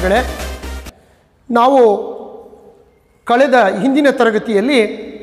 ವಿದ್ಯಾರ್ಥಿಗಳೇ ನಾವು ಕಳೆದ ಹಿಂದಿನ ತರಗತಿಯಲ್ಲಿ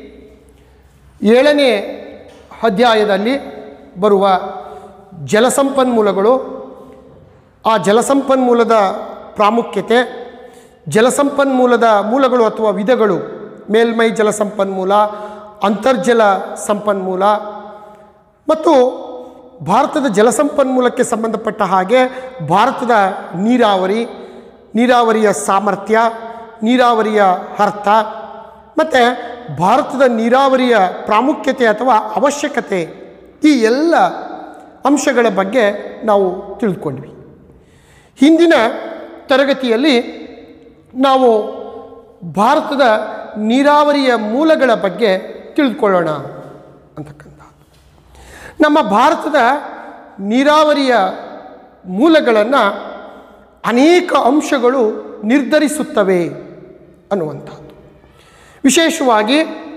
ಏಳನೇ ಅಧ್ಯಾಯದಲ್ಲಿ ಬರುವ ಜಲಸಂಪನ್ಮೂಲಗಳು ಆ ಜಲಸಂಪನ್ಮೂಲದ ಪ್ರಾಮುಖ್ಯತೆ ಜಲಸಂಪನ್ಮೂಲದ ಮೂಲಗಳು ಅಥವಾ ವಿಧಗಳು ಮೇಲ್ಮೈ ಜಲಸಂಪನ್ಮೂಲ ಅಂತರ್ಜಲ ಸಂಪನ್ಮೂಲ ಮತ್ತು ಭಾರತದ ಜಲಸಂಪನ್ಮೂಲಕ್ಕೆ ಸಂಬಂಧಪಟ್ಟ ಹಾಗೆ ಭಾರತದ ನೀರಾವರಿ ನೀರಾವರಿಯ ಸಾಮರ್ಥ್ಯ ನೀರಾವರಿಯ ಅರ್ಥ ಮತ್ತು ಭಾರತದ ನೀರಾವರಿಯ ಪ್ರಾಮುಖ್ಯತೆ ಅಥವಾ ಅವಶ್ಯಕತೆ ಈ ಎಲ್ಲ ಅಂಶಗಳ ಬಗ್ಗೆ ನಾವು ತಿಳಿದುಕೊಂಡ್ವಿ ಹಿಂದಿನ ತರಗತಿಯಲ್ಲಿ ನಾವು ಭಾರತದ ನೀರಾವರಿಯ ಮೂಲಗಳ ಬಗ್ಗೆ ತಿಳಿದುಕೊಳ್ಳೋಣ ಅಂತಕ್ಕಂಥ ನಮ್ಮ ಭಾರತದ ನೀರಾವರಿಯ ಮೂಲಗಳನ್ನು ಅನೇಕ ಅಂಶಗಳು ನಿರ್ಧರಿಸುತ್ತವೆ ಅನ್ನುವಂಥದ್ದು ವಿಶೇಷವಾಗಿ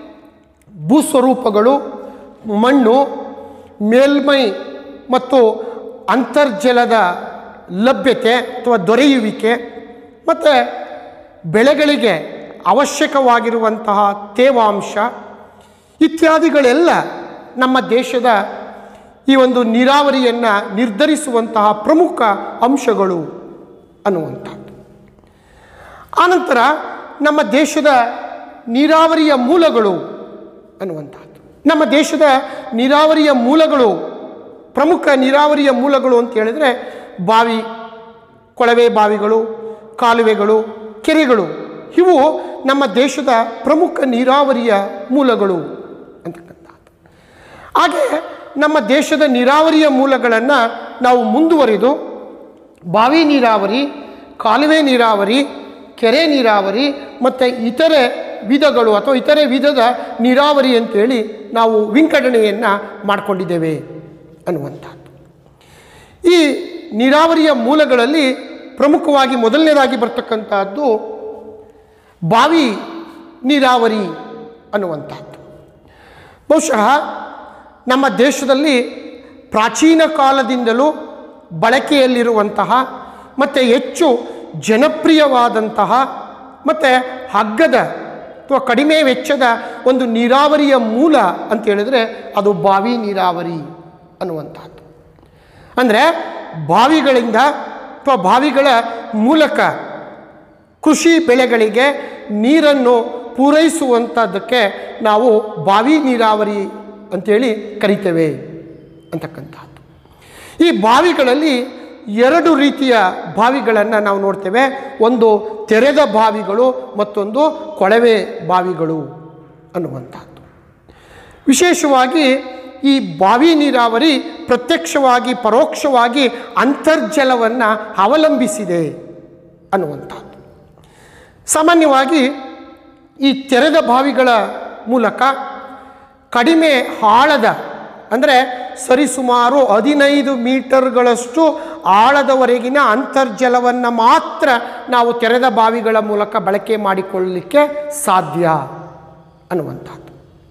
ಭೂಸ್ವರೂಪಗಳು ಮಣ್ಣು ಮೇಲ್ಮೈ ಮತ್ತು ಅಂತರ್ಜಲದ ಲಭ್ಯತೆ ಅಥವಾ ದೊರೆಯುವಿಕೆ ಮತ್ತು ಬೆಳೆಗಳಿಗೆ ಅವಶ್ಯಕವಾಗಿರುವಂತಹ ತೇವಾಂಶ ಇತ್ಯಾದಿಗಳೆಲ್ಲ ನಮ್ಮ ದೇಶದ ಈ ಒಂದು ನೀರಾವರಿಯನ್ನು ನಿರ್ಧರಿಸುವಂತಹ ಪ್ರಮುಖ ಅಂಶಗಳು ಅನ್ನುವಂಥದ್ದು ಆನಂತರ ನಮ್ಮ ದೇಶದ ನೀರಾವರಿಯ ಮೂಲಗಳು ಅನ್ನುವಂಥದ್ದು ನಮ್ಮ ದೇಶದ ನೀರಾವರಿಯ ಮೂಲಗಳು ಪ್ರಮುಖ ನೀರಾವರಿಯ ಮೂಲಗಳು ಅಂತ ಹೇಳಿದರೆ ಬಾವಿ ಕೊಳವೆ ಬಾವಿಗಳು ಕಾಲುವೆಗಳು ಕೆರೆಗಳು ಇವು ನಮ್ಮ ದೇಶದ ಪ್ರಮುಖ ನೀರಾವರಿಯ ಮೂಲಗಳು ಅಂತಕ್ಕಂಥದ್ದು ಹಾಗೆ ನಮ್ಮ ದೇಶದ ನೀರಾವರಿಯ ಮೂಲಗಳನ್ನು ನಾವು ಮುಂದುವರಿದು ಬಾವಿ ನೀರಾವರಿ ಕಾಲುವೆ ನೀರಾವರಿ ಕೆರೆ ನೀರಾವರಿ ಮತ್ತು ಇತರೆ ವಿಧಗಳು ಅಥವಾ ಇತರೆ ವಿಧದ ನೀರಾವರಿ ಅಂತೇಳಿ ನಾವು ವಿಂಗಡಣೆಯನ್ನು ಮಾಡಿಕೊಂಡಿದ್ದೇವೆ ಅನ್ನುವಂಥದ್ದು ಈ ನೀರಾವರಿಯ ಮೂಲಗಳಲ್ಲಿ ಪ್ರಮುಖವಾಗಿ ಮೊದಲನೇದಾಗಿ ಬರ್ತಕ್ಕಂಥದ್ದು ಬಾವಿ ನೀರಾವರಿ ಅನ್ನುವಂಥದ್ದು ಬಹುಶಃ ನಮ್ಮ ದೇಶದಲ್ಲಿ ಪ್ರಾಚೀನ ಕಾಲದಿಂದಲೂ ಬಳಕೆಯಲ್ಲಿರುವಂತಹ ಮತ್ತು ಹೆಚ್ಚು ಜನಪ್ರಿಯವಾದಂತಹ ಮತ್ತು ಹಗ್ಗದ ಅಥವಾ ಕಡಿಮೆ ವೆಚ್ಚದ ಒಂದು ನೀರಾವರಿಯ ಮೂಲ ಅಂತ ಹೇಳಿದ್ರೆ ಅದು ಬಾವಿ ನೀರಾವರಿ ಅನ್ನುವಂಥದ್ದು ಅಂದರೆ ಬಾವಿಗಳಿಂದ ಅಥವಾ ಬಾವಿಗಳ ಮೂಲಕ ಕೃಷಿ ಬೆಳೆಗಳಿಗೆ ನೀರನ್ನು ಪೂರೈಸುವಂಥದ್ದಕ್ಕೆ ನಾವು ಬಾವಿ ನೀರಾವರಿ ಅಂತೇಳಿ ಕರಿತೇವೆ ಅಂತಕ್ಕಂಥದ್ದು ಈ ಬಾವಿಗಳಲ್ಲಿ ಎರಡು ರೀತಿಯ ಬಾವಿಗಳನ್ನು ನಾವು ನೋಡ್ತೇವೆ ಒಂದು ತೆರೆದ ಬಾವಿಗಳು ಮತ್ತೊಂದು ಕೊಳವೆ ಬಾವಿಗಳು ಅನ್ನುವಂಥದ್ದು ವಿಶೇಷವಾಗಿ ಈ ಬಾವಿ ನೀರಾವರಿ ಪ್ರತ್ಯಕ್ಷವಾಗಿ ಪರೋಕ್ಷವಾಗಿ ಅಂತರ್ಜಲವನ್ನು ಅವಲಂಬಿಸಿದೆ ಅನ್ನುವಂಥದ್ದು ಸಾಮಾನ್ಯವಾಗಿ ಈ ತೆರೆದ ಬಾವಿಗಳ ಮೂಲಕ ಕಡಿಮೆ ಆಳದ ಅಂದರೆ ಸರಿಸುಮಾರು ಹದಿನೈದು ಮೀಟರ್ಗಳಷ್ಟು ಆಳದವರೆಗಿನ ಅಂತರ್ಜಲವನ್ನು ಮಾತ್ರ ನಾವು ತೆರೆದ ಬಾವಿಗಳ ಮೂಲಕ ಬಳಕೆ ಮಾಡಿಕೊಳ್ಳಲಿಕ್ಕೆ ಸಾಧ್ಯ ಅನ್ನುವಂಥದ್ದು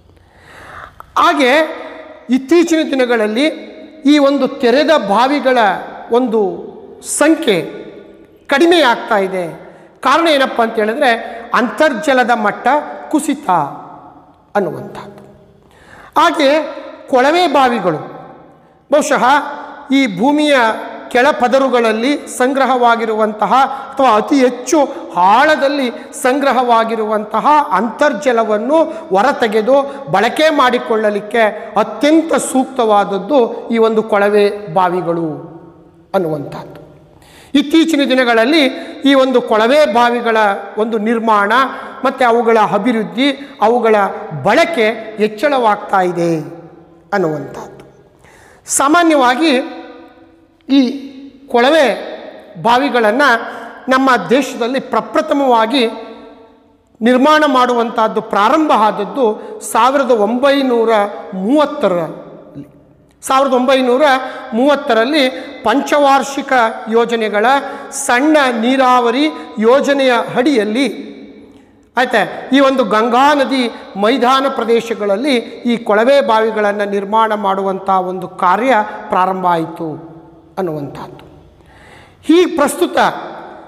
ಹಾಗೆ ಇತ್ತೀಚಿನ ದಿನಗಳಲ್ಲಿ ಈ ಒಂದು ತೆರೆದ ಬಾವಿಗಳ ಒಂದು ಸಂಖ್ಯೆ ಕಡಿಮೆ ಆಗ್ತಾ ಇದೆ ಕಾರಣ ಏನಪ್ಪ ಅಂತ ಹೇಳಿದ್ರೆ ಅಂತರ್ಜಲದ ಮಟ್ಟ ಕುಸಿತ ಅನ್ನುವಂಥದ್ದು ಹಾಗೆ ಕೊಳವೆ ಬಾವಿಗಳು ಬಹುಶಃ ಈ ಭೂಮಿಯ ಕೆಳಪದರುಗಳಲ್ಲಿ ಸಂಗ್ರಹವಾಗಿರುವಂತಹ ಅಥವಾ ಅತಿ ಹೆಚ್ಚು ಆಳದಲ್ಲಿ ಸಂಗ್ರಹವಾಗಿರುವಂತಹ ಅಂತರ್ಜಲವನ್ನು ಹೊರತೆಗೆದು ಬಳಕೆ ಮಾಡಿಕೊಳ್ಳಲಿಕ್ಕೆ ಅತ್ಯಂತ ಸೂಕ್ತವಾದದ್ದು ಈ ಒಂದು ಕೊಳವೆ ಬಾವಿಗಳು ಅನ್ನುವಂಥದ್ದು ಇತ್ತೀಚಿನ ದಿನಗಳಲ್ಲಿ ಈ ಒಂದು ಕೊಳವೆ ಬಾವಿಗಳ ಒಂದು ನಿರ್ಮಾಣ ಮತ್ತು ಅವುಗಳ ಅಭಿವೃದ್ಧಿ ಅವುಗಳ ಬಳಕೆ ಹೆಚ್ಚಳವಾಗ್ತಾ ಇದೆ ಅನ್ನುವಂಥದ್ದು ಸಾಮಾನ್ಯವಾಗಿ ಈ ಕೊಳವೆ ಬಾವಿಗಳನ್ನು ನಮ್ಮ ದೇಶದಲ್ಲಿ ಪ್ರಪ್ರಥಮವಾಗಿ ನಿರ್ಮಾಣ ಮಾಡುವಂಥದ್ದು ಪ್ರಾರಂಭ ಆದದ್ದು ಸಾವಿರದ ಒಂಬೈನೂರ ಮೂವತ್ತರಲ್ಲಿ ಸಾವಿರದ ಒಂಬೈನೂರ ಮೂವತ್ತರಲ್ಲಿ ಪಂಚವಾರ್ಷಿಕ ಯೋಜನೆಗಳ ಸಣ್ಣ ನೀರಾವರಿ ಯೋಜನೆಯ ಅಡಿಯಲ್ಲಿ ಆಯ್ತಾ ಈ ಒಂದು ಗಂಗಾ ನದಿ ಮೈದಾನ ಪ್ರದೇಶಗಳಲ್ಲಿ ಈ ಕೊಳವೆ ಬಾವಿಗಳನ್ನು ನಿರ್ಮಾಣ ಮಾಡುವಂಥ ಒಂದು ಕಾರ್ಯ ಪ್ರಾರಂಭ ಆಯಿತು ಅನ್ನುವಂಥದ್ದು ಈ ಪ್ರಸ್ತುತ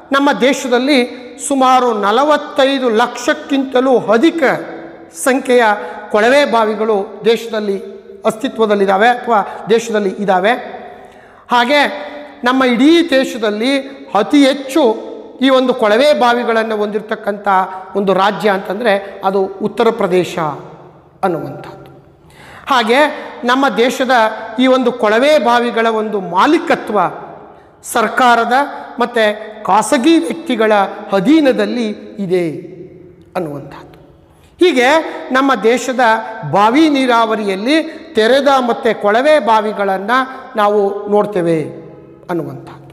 ನಮ್ಮ ದೇಶದಲ್ಲಿ ಸುಮಾರು ನಲವತ್ತೈದು ಲಕ್ಷಕ್ಕಿಂತಲೂ ಅಧಿಕ ಸಂಖ್ಯೆಯ ಕೊಳವೆ ಬಾವಿಗಳು ದೇಶದಲ್ಲಿ ಅಸ್ತಿತ್ವದಲ್ಲಿದ್ದಾವೆ ಅಥವಾ ದೇಶದಲ್ಲಿ ಇದ್ದಾವೆ ಹಾಗೆ ನಮ್ಮ ಇಡೀ ದೇಶದಲ್ಲಿ ಅತಿ ಹೆಚ್ಚು ಈ ಒಂದು ಕೊಳವೆ ಬಾವಿಗಳನ್ನು ಹೊಂದಿರತಕ್ಕಂಥ ಒಂದು ರಾಜ್ಯ ಅಂತಂದರೆ ಅದು ಉತ್ತರ ಪ್ರದೇಶ ಅನ್ನುವಂಥದ್ದು ಹಾಗೆ ನಮ್ಮ ದೇಶದ ಈ ಒಂದು ಕೊಳವೆ ಬಾವಿಗಳ ಒಂದು ಮಾಲೀಕತ್ವ ಸರ್ಕಾರದ ಮತ್ತು ಖಾಸಗಿ ವ್ಯಕ್ತಿಗಳ ಅಧೀನದಲ್ಲಿ ಇದೆ ಅನ್ನುವಂಥದ್ದು ಹೀಗೆ ನಮ್ಮ ದೇಶದ ಬಾವಿ ನೀರಾವರಿಯಲ್ಲಿ ತೆರೆದ ಮತ್ತು ಕೊಳವೆ ಬಾವಿಗಳನ್ನು ನಾವು ನೋಡ್ತೇವೆ ಅನ್ನುವಂಥದ್ದು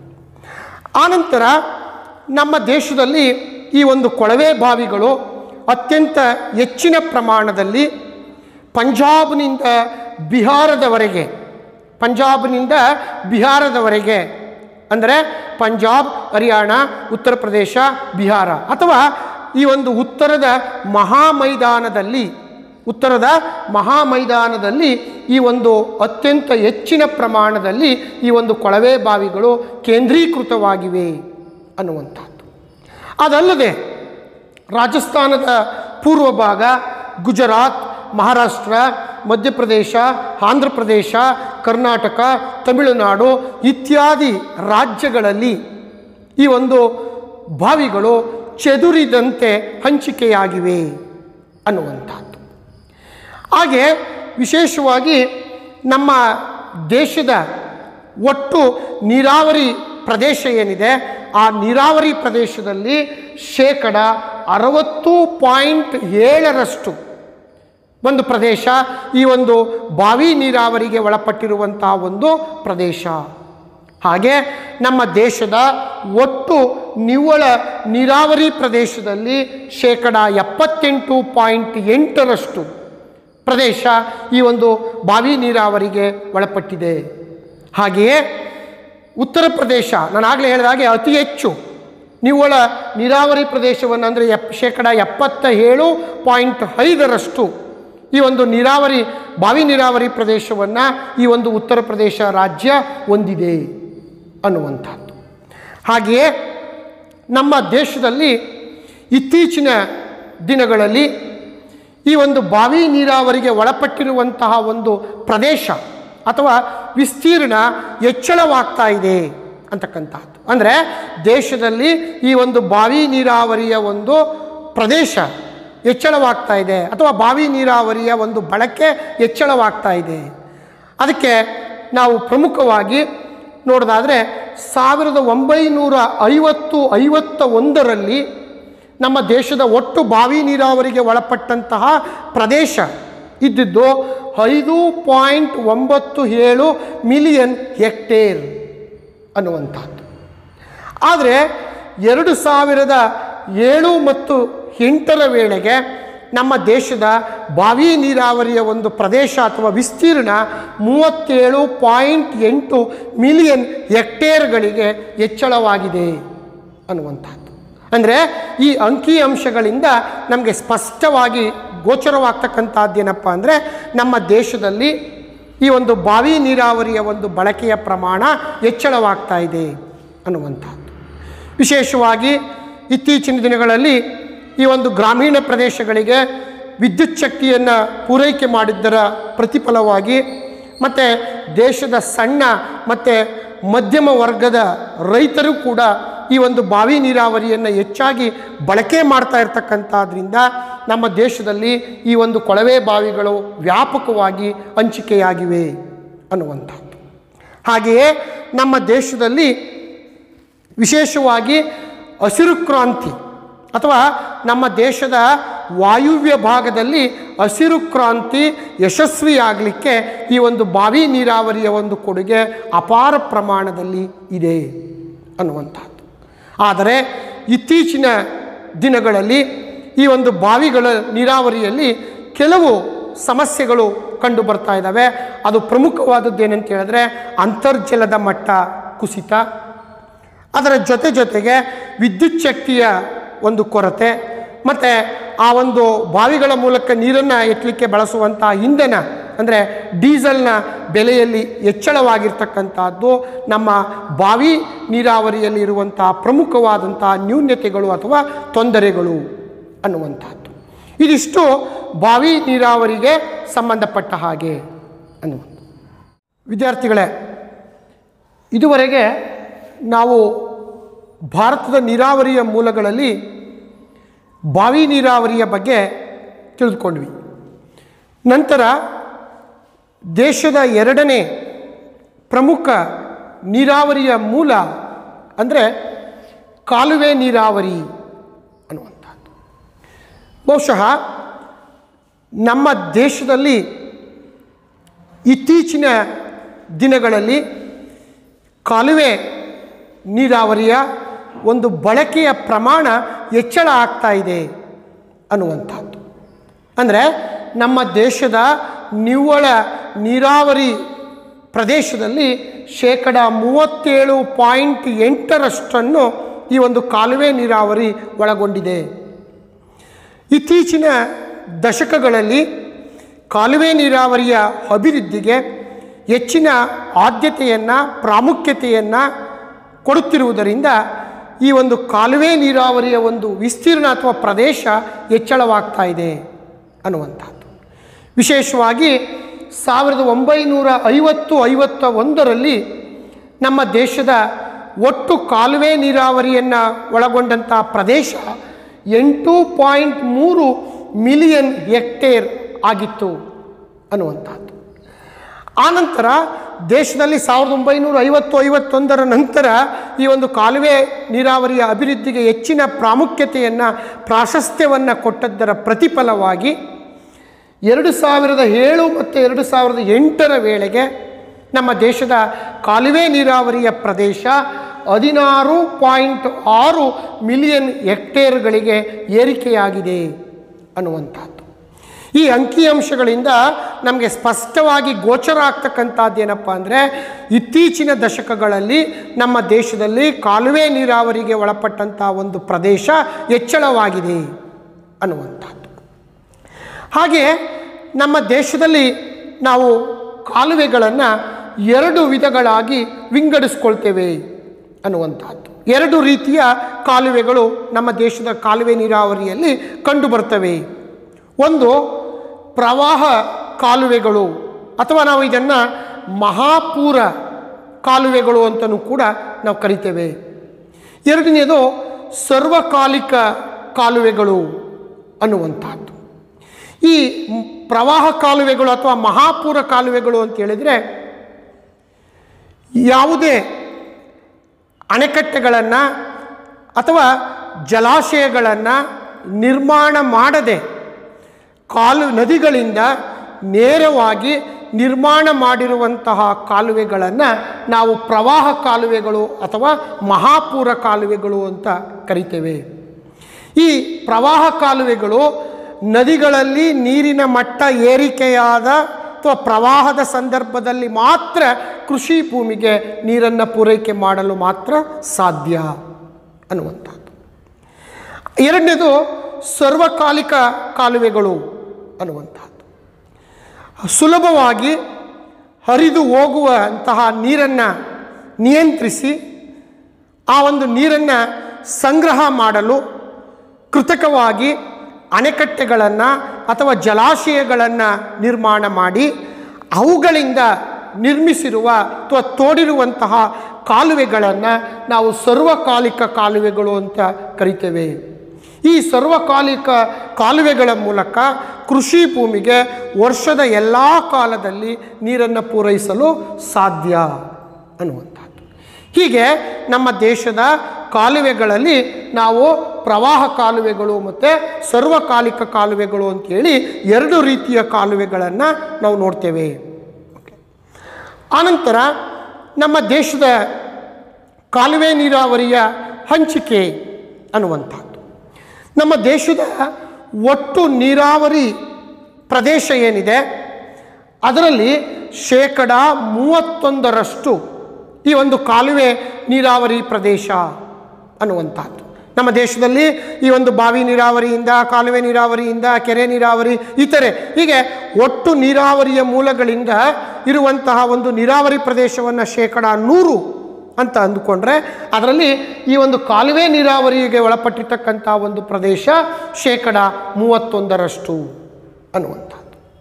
ಆನಂತರ ನಮ್ಮ ದೇಶದಲ್ಲಿ ಈ ಒಂದು ಕೊಳವೆ ಬಾವಿಗಳು ಅತ್ಯಂತ ಹೆಚ್ಚಿನ ಪ್ರಮಾಣದಲ್ಲಿ ಪಂಜಾಬ್ನಿಂದ ಬಿಹಾರದವರೆಗೆ ಪಂಜಾಬ್ನಿಂದ ಬಿಹಾರದವರೆಗೆ ಅಂದರೆ ಪಂಜಾಬ್ ಹರಿಯಾಣ ಉತ್ತರ ಪ್ರದೇಶ ಬಿಹಾರ ಅಥವಾ ಈ ಒಂದು ಉತ್ತರದ ಮಹಾಮೈದಾನದಲ್ಲಿ ಉತ್ತರದ ಮಹಾಮೈದಾನದಲ್ಲಿ ಈ ಒಂದು ಅತ್ಯಂತ ಹೆಚ್ಚಿನ ಪ್ರಮಾಣದಲ್ಲಿ ಈ ಒಂದು ಕೊಳವೆ ಬಾವಿಗಳು ಕೇಂದ್ರೀಕೃತವಾಗಿವೆ ಅನ್ನುವಂಥದ್ದು ಅದಲ್ಲದೆ ರಾಜಸ್ಥಾನದ ಪೂರ್ವ ಭಾಗ ಗುಜರಾತ್ ಮಹಾರಾಷ್ಟ್ರ ಮಧ್ಯಪ್ರದೇಶ ಆಂಧ್ರ ಪ್ರದೇಶ ಕರ್ನಾಟಕ ತಮಿಳುನಾಡು ಇತ್ಯಾದಿ ರಾಜ್ಯಗಳಲ್ಲಿ ಈ ಒಂದು ಬಾವಿಗಳು ಚೆದುರಿದಂತೆ ಹಂಚಿಕೆಯಾಗಿವೆ ಅನ್ನುವಂಥದ್ದು ಹಾಗೆ ವಿಶೇಷವಾಗಿ ನಮ್ಮ ದೇಶದ ಒಟ್ಟು ನೀರಾವರಿ ಪ್ರದೇಶ ಏನಿದೆ ಆ ನೀರಾವರಿ ಪ್ರದೇಶದಲ್ಲಿ ಶೇಕಡ ಅರವತ್ತು ಪಾಯಿಂಟ್ ಏಳರಷ್ಟು ಒಂದು ಪ್ರದೇಶ ಈ ಒಂದು ಬಾವಿ ನೀರಾವರಿಗೆ ಒಳಪಟ್ಟಿರುವಂತಹ ಒಂದು ಪ್ರದೇಶ ಹಾಗೆ ನಮ್ಮ ದೇಶದ ಒಟ್ಟು ನಿವ್ವಳ ನೀರಾವರಿ ಪ್ರದೇಶದಲ್ಲಿ ಶೇಕಡ ಎಪ್ಪತ್ತೆಂಟು ಪಾಯಿಂಟ್ ಎಂಟರಷ್ಟು ಪ್ರದೇಶ ಈ ಒಂದು ಬಾವಿ ನೀರಾವರಿಗೆ ಒಳಪಟ್ಟಿದೆ ಹಾಗೆಯೇ ಉತ್ತರ ಪ್ರದೇಶ ನಾನು ಆಗಲೇ ಹೇಳಿದ ಹಾಗೆ ಅತಿ ಹೆಚ್ಚು ನಿವ್ವಳ ನೀರಾವರಿ ಪ್ರದೇಶವನ್ನು ಅಂದರೆ ಎಪ್ ಶೇಕಡ ಎಪ್ಪತ್ತ ಏಳು ಪಾಯಿಂಟ್ ಐದರಷ್ಟು ಈ ಒಂದು ನೀರಾವರಿ ಬಾವಿ ನೀರಾವರಿ ಪ್ರದೇಶವನ್ನು ಈ ಒಂದು ಉತ್ತರ ಪ್ರದೇಶ ರಾಜ್ಯ ಹೊಂದಿದೆ ಅನ್ನುವಂಥದ್ದು ಹಾಗೆಯೇ ನಮ್ಮ ದೇಶದಲ್ಲಿ ಇತ್ತೀಚಿನ ದಿನಗಳಲ್ಲಿ ಈ ಒಂದು ಬಾವಿ ನೀರಾವರಿಗೆ ಒಳಪಟ್ಟಿರುವಂತಹ ಒಂದು ಪ್ರದೇಶ ಅಥವಾ ವಿಸ್ತೀರ್ಣ ಹೆಚ್ಚಳವಾಗ್ತಾ ಇದೆ ಅಂತಕ್ಕಂಥದ್ದು ಅಂದರೆ ದೇಶದಲ್ಲಿ ಈ ಒಂದು ಬಾವಿ ನೀರಾವರಿಯ ಒಂದು ಪ್ರದೇಶ ಹೆಚ್ಚಳವಾಗ್ತಾ ಇದೆ ಅಥವಾ ಬಾವಿ ನೀರಾವರಿಯ ಒಂದು ಬಳಕೆ ಹೆಚ್ಚಳವಾಗ್ತಾ ಇದೆ ಅದಕ್ಕೆ ನಾವು ಪ್ರಮುಖವಾಗಿ ನೋಡೋದಾದರೆ ಸಾವಿರದ ಒಂಬೈನೂರ ಐವತ್ತು ಐವತ್ತ ಒಂದರಲ್ಲಿ ನಮ್ಮ ದೇಶದ ಒಟ್ಟು ಬಾವಿ ನೀರಾವರಿಗೆ ಒಳಪಟ್ಟಂತಹ ಪ್ರದೇಶ ಇದ್ದಿದ್ದು ಐದು ಪಾಯಿಂಟ್ ಒಂಬತ್ತು ಏಳು ಮಿಲಿಯನ್ ಹೆಕ್ಟೇರ್ ಅನ್ನುವಂಥದ್ದು ಆದರೆ ಎರಡು ಸಾವಿರದ ಏಳು ಮತ್ತು ಎಂಟರ ವೇಳೆಗೆ ನಮ್ಮ ದೇಶದ ಬಾವಿ ನೀರಾವರಿಯ ಒಂದು ಪ್ರದೇಶ ಅಥವಾ ವಿಸ್ತೀರ್ಣ ಮೂವತ್ತೇಳು ಪಾಯಿಂಟ್ ಎಂಟು ಮಿಲಿಯನ್ ಹೆಕ್ಟೇರ್ಗಳಿಗೆ ಹೆಚ್ಚಳವಾಗಿದೆ ಅನ್ನುವಂಥದ್ದು ಅಂದರೆ ಈ ಅಂಕಿ ಅಂಶಗಳಿಂದ ನಮಗೆ ಸ್ಪಷ್ಟವಾಗಿ ಗೋಚರವಾಗ್ತಕ್ಕಂಥದ್ದೇನಪ್ಪ ಅಂದರೆ ನಮ್ಮ ದೇಶದಲ್ಲಿ ಈ ಒಂದು ಬಾವಿ ನೀರಾವರಿಯ ಒಂದು ಬಳಕೆಯ ಪ್ರಮಾಣ ಹೆಚ್ಚಳವಾಗ್ತಾ ಇದೆ ಅನ್ನುವಂಥದ್ದು ವಿಶೇಷವಾಗಿ ಇತ್ತೀಚಿನ ದಿನಗಳಲ್ಲಿ ಈ ಒಂದು ಗ್ರಾಮೀಣ ಪ್ರದೇಶಗಳಿಗೆ ವಿದ್ಯುತ್ ಶಕ್ತಿಯನ್ನು ಪೂರೈಕೆ ಮಾಡಿದ್ದರ ಪ್ರತಿಫಲವಾಗಿ ಮತ್ತು ದೇಶದ ಸಣ್ಣ ಮತ್ತು ಮಧ್ಯಮ ವರ್ಗದ ರೈತರು ಕೂಡ ಈ ಒಂದು ಬಾವಿ ನೀರಾವರಿಯನ್ನು ಹೆಚ್ಚಾಗಿ ಬಳಕೆ ಮಾಡ್ತಾ ಇರ್ತಕ್ಕಂಥದ್ರಿಂದ ನಮ್ಮ ದೇಶದಲ್ಲಿ ಈ ಒಂದು ಕೊಳವೆ ಬಾವಿಗಳು ವ್ಯಾಪಕವಾಗಿ ಹಂಚಿಕೆಯಾಗಿವೆ ಅನ್ನುವಂಥದ್ದು ಹಾಗೆಯೇ ನಮ್ಮ ದೇಶದಲ್ಲಿ ವಿಶೇಷವಾಗಿ ಹಸಿರು ಕ್ರಾಂತಿ ಅಥವಾ ನಮ್ಮ ದೇಶದ ವಾಯುವ್ಯ ಭಾಗದಲ್ಲಿ ಹಸಿರು ಕ್ರಾಂತಿ ಯಶಸ್ವಿಯಾಗಲಿಕ್ಕೆ ಈ ಒಂದು ಬಾವಿ ನೀರಾವರಿಯ ಒಂದು ಕೊಡುಗೆ ಅಪಾರ ಪ್ರಮಾಣದಲ್ಲಿ ಇದೆ ಅನ್ನುವಂಥದ್ದು ಆದರೆ ಇತ್ತೀಚಿನ ದಿನಗಳಲ್ಲಿ ಈ ಒಂದು ಬಾವಿಗಳ ನೀರಾವರಿಯಲ್ಲಿ ಕೆಲವು ಸಮಸ್ಯೆಗಳು ಕಂಡು ಬರ್ತಾ ಇದ್ದಾವೆ ಅದು ಪ್ರಮುಖವಾದದ್ದು ಏನಂತ ಹೇಳಿದ್ರೆ ಅಂತರ್ಜಲದ ಮಟ್ಟ ಕುಸಿತ ಅದರ ಜೊತೆ ಜೊತೆಗೆ ವಿದ್ಯುತ್ ಶಕ್ತಿಯ ಒಂದು ಕೊರತೆ ಮತ್ತು ಆ ಒಂದು ಬಾವಿಗಳ ಮೂಲಕ ನೀರನ್ನು ಎತ್ತಲಿಕ್ಕೆ ಬಳಸುವಂಥ ಇಂಧನ ಅಂದರೆ ಡೀಸೆಲ್ನ ಬೆಲೆಯಲ್ಲಿ ಹೆಚ್ಚಳವಾಗಿರ್ತಕ್ಕಂಥದ್ದು ನಮ್ಮ ಬಾವಿ ನೀರಾವರಿಯಲ್ಲಿ ಇರುವಂಥ ಪ್ರಮುಖವಾದಂಥ ನ್ಯೂನ್ಯತೆಗಳು ಅಥವಾ ತೊಂದರೆಗಳು ಅನ್ನುವಂಥದ್ದು ಇದಿಷ್ಟು ಬಾವಿ ನೀರಾವರಿಗೆ ಸಂಬಂಧಪಟ್ಟ ಹಾಗೆ ಅನ್ನುವಂಥ ವಿದ್ಯಾರ್ಥಿಗಳೇ ಇದುವರೆಗೆ ನಾವು ಭಾರತದ ನೀರಾವರಿಯ ಮೂಲಗಳಲ್ಲಿ ಬಾವಿ ನೀರಾವರಿಯ ಬಗ್ಗೆ ತಿಳಿದುಕೊಂಡ್ವಿ ನಂತರ ದೇಶದ ಎರಡನೇ ಪ್ರಮುಖ ನೀರಾವರಿಯ ಮೂಲ ಅಂದರೆ ಕಾಲುವೆ ನೀರಾವರಿ ಅನ್ನುವಂಥದ್ದು ಬಹುಶಃ ನಮ್ಮ ದೇಶದಲ್ಲಿ ಇತ್ತೀಚಿನ ದಿನಗಳಲ್ಲಿ ಕಾಲುವೆ ನೀರಾವರಿಯ ಒಂದು ಬಳಕೆಯ ಪ್ರಮಾಣ ಹೆಚ್ಚಳ ಆಗ್ತಾ ಇದೆ ಅನ್ನುವಂಥದ್ದು ಅಂದರೆ ನಮ್ಮ ದೇಶದ ನಿವ್ವಳ ನೀರಾವರಿ ಪ್ರದೇಶದಲ್ಲಿ ಶೇಕಡ ಮೂವತ್ತೇಳು ಪಾಯಿಂಟ್ ಎಂಟರಷ್ಟನ್ನು ಈ ಒಂದು ಕಾಲುವೆ ನೀರಾವರಿ ಒಳಗೊಂಡಿದೆ ಇತ್ತೀಚಿನ ದಶಕಗಳಲ್ಲಿ ಕಾಲುವೆ ನೀರಾವರಿಯ ಅಭಿವೃದ್ಧಿಗೆ ಹೆಚ್ಚಿನ ಆದ್ಯತೆಯನ್ನು ಪ್ರಾಮುಖ್ಯತೆಯನ್ನು ಕೊಡುತ್ತಿರುವುದರಿಂದ ಈ ಒಂದು ಕಾಲುವೆ ನೀರಾವರಿಯ ಒಂದು ವಿಸ್ತೀರ್ಣ ಅಥವಾ ಪ್ರದೇಶ ಹೆಚ್ಚಳವಾಗ್ತಾ ಇದೆ ಅನ್ನುವಂಥದ್ದು ವಿಶೇಷವಾಗಿ ಸಾವಿರದ ಒಂಬೈನೂರ ಐವತ್ತು ಐವತ್ತ ಒಂದರಲ್ಲಿ ನಮ್ಮ ದೇಶದ ಒಟ್ಟು ಕಾಲುವೆ ನೀರಾವರಿಯನ್ನು ಒಳಗೊಂಡಂಥ ಪ್ರದೇಶ ಎಂಟು ಪಾಯಿಂಟ್ ಮೂರು ಮಿಲಿಯನ್ ಹೆಕ್ಟೇರ್ ಆಗಿತ್ತು ಅನ್ನುವಂಥದ್ದು ಆನಂತರ ದೇಶದಲ್ಲಿ ಸಾವಿರದ ಒಂಬೈನೂರ ಐವತ್ತು ಐವತ್ತೊಂದರ ನಂತರ ಈ ಒಂದು ಕಾಲುವೆ ನೀರಾವರಿಯ ಅಭಿವೃದ್ಧಿಗೆ ಹೆಚ್ಚಿನ ಪ್ರಾಮುಖ್ಯತೆಯನ್ನು ಪ್ರಾಶಸ್ತ್ಯವನ್ನು ಕೊಟ್ಟದ್ದರ ಪ್ರತಿಫಲವಾಗಿ ಎರಡು ಸಾವಿರದ ಏಳು ಮತ್ತು ಎರಡು ಸಾವಿರದ ಎಂಟರ ವೇಳೆಗೆ ನಮ್ಮ ದೇಶದ ಕಾಲುವೆ ನೀರಾವರಿಯ ಪ್ರದೇಶ ಹದಿನಾರು ಪಾಯಿಂಟ್ ಆರು ಮಿಲಿಯನ್ ಹೆಕ್ಟೇರ್ಗಳಿಗೆ ಏರಿಕೆಯಾಗಿದೆ ಅನ್ನುವಂಥದ್ದು ಈ ಅಂಕಿಅಂಶಗಳಿಂದ ನಮಗೆ ಸ್ಪಷ್ಟವಾಗಿ ಗೋಚರ ಆಗ್ತಕ್ಕಂಥದ್ದು ಏನಪ್ಪ ಅಂದರೆ ಇತ್ತೀಚಿನ ದಶಕಗಳಲ್ಲಿ ನಮ್ಮ ದೇಶದಲ್ಲಿ ಕಾಲುವೆ ನೀರಾವರಿಗೆ ಒಳಪಟ್ಟಂಥ ಒಂದು ಪ್ರದೇಶ ಹೆಚ್ಚಳವಾಗಿದೆ ಅನ್ನುವಂಥದ್ದು ಹಾಗೆ ನಮ್ಮ ದೇಶದಲ್ಲಿ ನಾವು ಕಾಲುವೆಗಳನ್ನು ಎರಡು ವಿಧಗಳಾಗಿ ವಿಂಗಡಿಸ್ಕೊಳ್ತೇವೆ ಅನ್ನುವಂಥದ್ದು ಎರಡು ರೀತಿಯ ಕಾಲುವೆಗಳು ನಮ್ಮ ದೇಶದ ಕಾಲುವೆ ನೀರಾವರಿಯಲ್ಲಿ ಕಂಡುಬರ್ತವೆ ಒಂದು ಪ್ರವಾಹ ಕಾಲುವೆಗಳು ಅಥವಾ ನಾವು ಇದನ್ನು ಮಹಾಪೂರ ಕಾಲುವೆಗಳು ಅಂತಲೂ ಕೂಡ ನಾವು ಕರಿತೇವೆ ಎರಡನೇದು ಸರ್ವಕಾಲಿಕ ಕಾಲುವೆಗಳು ಅನ್ನುವಂಥದ್ದು ಈ ಮ್- ಪ್ರವಾಹ ಕಾಲುವೆಗಳು ಅಥವಾ ಮಹಾಪೂರ ಕಾಲುವೆಗಳು ಅಂತ ಹೇಳಿದರೆ ಯಾವುದೇ ಅಣೆಕಟ್ಟೆಗಳನ್ನು ಅಥವಾ ಜಲಾಶಯಗಳನ್ನು ನಿರ್ಮಾಣ ಮಾಡದೆ ಕಾಲು ನದಿಗಳಿಂದ ನೇರವಾಗಿ ನಿರ್ಮಾಣ ಮಾಡಿರುವಂತಹ ಕಾಲುವೆಗಳನ್ನು ನಾವು ಪ್ರವಾಹ ಕಾಲುವೆಗಳು ಅಥವಾ ಮಹಾಪೂರ ಕಾಲುವೆಗಳು ಅಂತ ಕರಿತೇವೆ ಈ ಪ್ರವಾಹ ಕಾಲುವೆಗಳು ನದಿಗಳಲ್ಲಿ ನೀರಿನ ಮಟ್ಟ ಏರಿಕೆಯಾದ ಅಥವಾ ಪ್ರವಾಹದ ಸಂದರ್ಭದಲ್ಲಿ ಮಾತ್ರ ಕೃಷಿ ಭೂಮಿಗೆ ನೀರನ್ನು ಪೂರೈಕೆ ಮಾಡಲು ಮಾತ್ರ ಸಾಧ್ಯ ಅನ್ನುವಂಥದ್ದು ಎರಡನೇದು ಸರ್ವಕಾಲಿಕ ಕಾಲುವೆಗಳು ಅನ್ನುವಂಥದ್ದು ಸುಲಭವಾಗಿ ಹರಿದು ಹೋಗುವಂತಹ ನೀರನ್ನು ನಿಯಂತ್ರಿಸಿ ಆ ಒಂದು ನೀರನ್ನು ಸಂಗ್ರಹ ಮಾಡಲು ಕೃತಕವಾಗಿ ಅಣೆಕಟ್ಟೆಗಳನ್ನು ಅಥವಾ ಜಲಾಶಯಗಳನ್ನು ನಿರ್ಮಾಣ ಮಾಡಿ ಅವುಗಳಿಂದ ನಿರ್ಮಿಸಿರುವ ಅಥವಾ ತೋಡಿರುವಂತಹ ಕಾಲುವೆಗಳನ್ನು ನಾವು ಸರ್ವಕಾಲಿಕ ಕಾಲುವೆಗಳು ಅಂತ ಕರಿತೇವೆ ಈ ಸರ್ವಕಾಲಿಕ ಕಾಲುವೆಗಳ ಮೂಲಕ ಕೃಷಿ ಭೂಮಿಗೆ ವರ್ಷದ ಎಲ್ಲ ಕಾಲದಲ್ಲಿ ನೀರನ್ನು ಪೂರೈಸಲು ಸಾಧ್ಯ ಅನ್ನುವಂಥದ್ದು ಹೀಗೆ ನಮ್ಮ ದೇಶದ ಕಾಲುವೆಗಳಲ್ಲಿ ನಾವು ಪ್ರವಾಹ ಕಾಲುವೆಗಳು ಮತ್ತು ಸರ್ವಕಾಲಿಕ ಕಾಲುವೆಗಳು ಅಂತೇಳಿ ಎರಡು ರೀತಿಯ ಕಾಲುವೆಗಳನ್ನು ನಾವು ನೋಡ್ತೇವೆ ಆನಂತರ ನಮ್ಮ ದೇಶದ ಕಾಲುವೆ ನೀರಾವರಿಯ ಹಂಚಿಕೆ ಅನ್ನುವಂಥದ್ದು ನಮ್ಮ ದೇಶದ ಒಟ್ಟು ನೀರಾವರಿ ಪ್ರದೇಶ ಏನಿದೆ ಅದರಲ್ಲಿ ಶೇಕಡ ಮೂವತ್ತೊಂದರಷ್ಟು ಈ ಒಂದು ಕಾಲುವೆ ನೀರಾವರಿ ಪ್ರದೇಶ ಅನ್ನುವಂಥದ್ದು ನಮ್ಮ ದೇಶದಲ್ಲಿ ಈ ಒಂದು ಬಾವಿ ನೀರಾವರಿಯಿಂದ ಕಾಲುವೆ ನೀರಾವರಿಯಿಂದ ಕೆರೆ ನೀರಾವರಿ ಇತರೆ ಹೀಗೆ ಒಟ್ಟು ನೀರಾವರಿಯ ಮೂಲಗಳಿಂದ ಇರುವಂತಹ ಒಂದು ನೀರಾವರಿ ಪ್ರದೇಶವನ್ನು ಶೇಕಡ ನೂರು ಅಂತ ಅಂದುಕೊಂಡ್ರೆ ಅದರಲ್ಲಿ ಈ ಒಂದು ಕಾಲುವೆ ನೀರಾವರಿಗೆ ಒಳಪಟ್ಟಿರ್ತಕ್ಕಂಥ ಒಂದು ಪ್ರದೇಶ ಶೇಕಡ ಮೂವತ್ತೊಂದರಷ್ಟು ಅನ್ನುವಂಥದ್ದು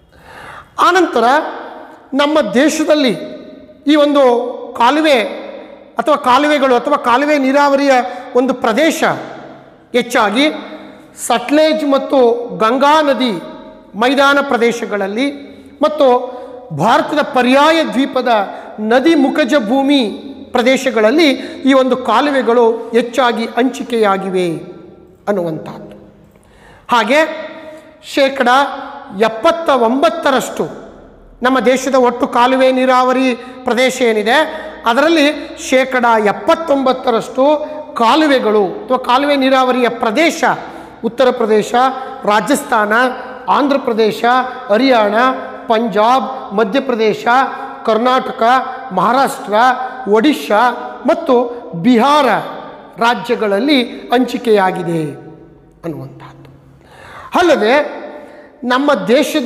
ಆನಂತರ ನಮ್ಮ ದೇಶದಲ್ಲಿ ಈ ಒಂದು ಕಾಲುವೆ ಅಥವಾ ಕಾಲುವೆಗಳು ಅಥವಾ ಕಾಲುವೆ ನೀರಾವರಿಯ ಒಂದು ಪ್ರದೇಶ ಹೆಚ್ಚಾಗಿ ಸಟ್ಲೇಜ್ ಮತ್ತು ಗಂಗಾ ನದಿ ಮೈದಾನ ಪ್ರದೇಶಗಳಲ್ಲಿ ಮತ್ತು ಭಾರತದ ಪರ್ಯಾಯ ದ್ವೀಪದ ನದಿ ಮುಖಜ ಭೂಮಿ ಪ್ರದೇಶಗಳಲ್ಲಿ ಈ ಒಂದು ಕಾಲುವೆಗಳು ಹೆಚ್ಚಾಗಿ ಹಂಚಿಕೆಯಾಗಿವೆ ಅನ್ನುವಂಥದ್ದು ಹಾಗೆ ಶೇಕಡ ಎಪ್ಪತ್ತ ಒಂಬತ್ತರಷ್ಟು ನಮ್ಮ ದೇಶದ ಒಟ್ಟು ಕಾಲುವೆ ನೀರಾವರಿ ಪ್ರದೇಶ ಏನಿದೆ ಅದರಲ್ಲಿ ಶೇಕಡ ಎಪ್ಪತ್ತೊಂಬತ್ತರಷ್ಟು ಕಾಲುವೆಗಳು ಅಥವಾ ಕಾಲುವೆ ನೀರಾವರಿಯ ಪ್ರದೇಶ ಉತ್ತರ ಪ್ರದೇಶ ರಾಜಸ್ಥಾನ ಆಂಧ್ರ ಪ್ರದೇಶ ಹರಿಯಾಣ ಪಂಜಾಬ್ ಮಧ್ಯಪ್ರದೇಶ ಕರ್ನಾಟಕ ಮಹಾರಾಷ್ಟ್ರ ಒಡಿಶಾ ಮತ್ತು ಬಿಹಾರ ರಾಜ್ಯಗಳಲ್ಲಿ ಹಂಚಿಕೆಯಾಗಿದೆ ಅನ್ನುವಂಥದ್ದು ಅಲ್ಲದೆ ನಮ್ಮ ದೇಶದ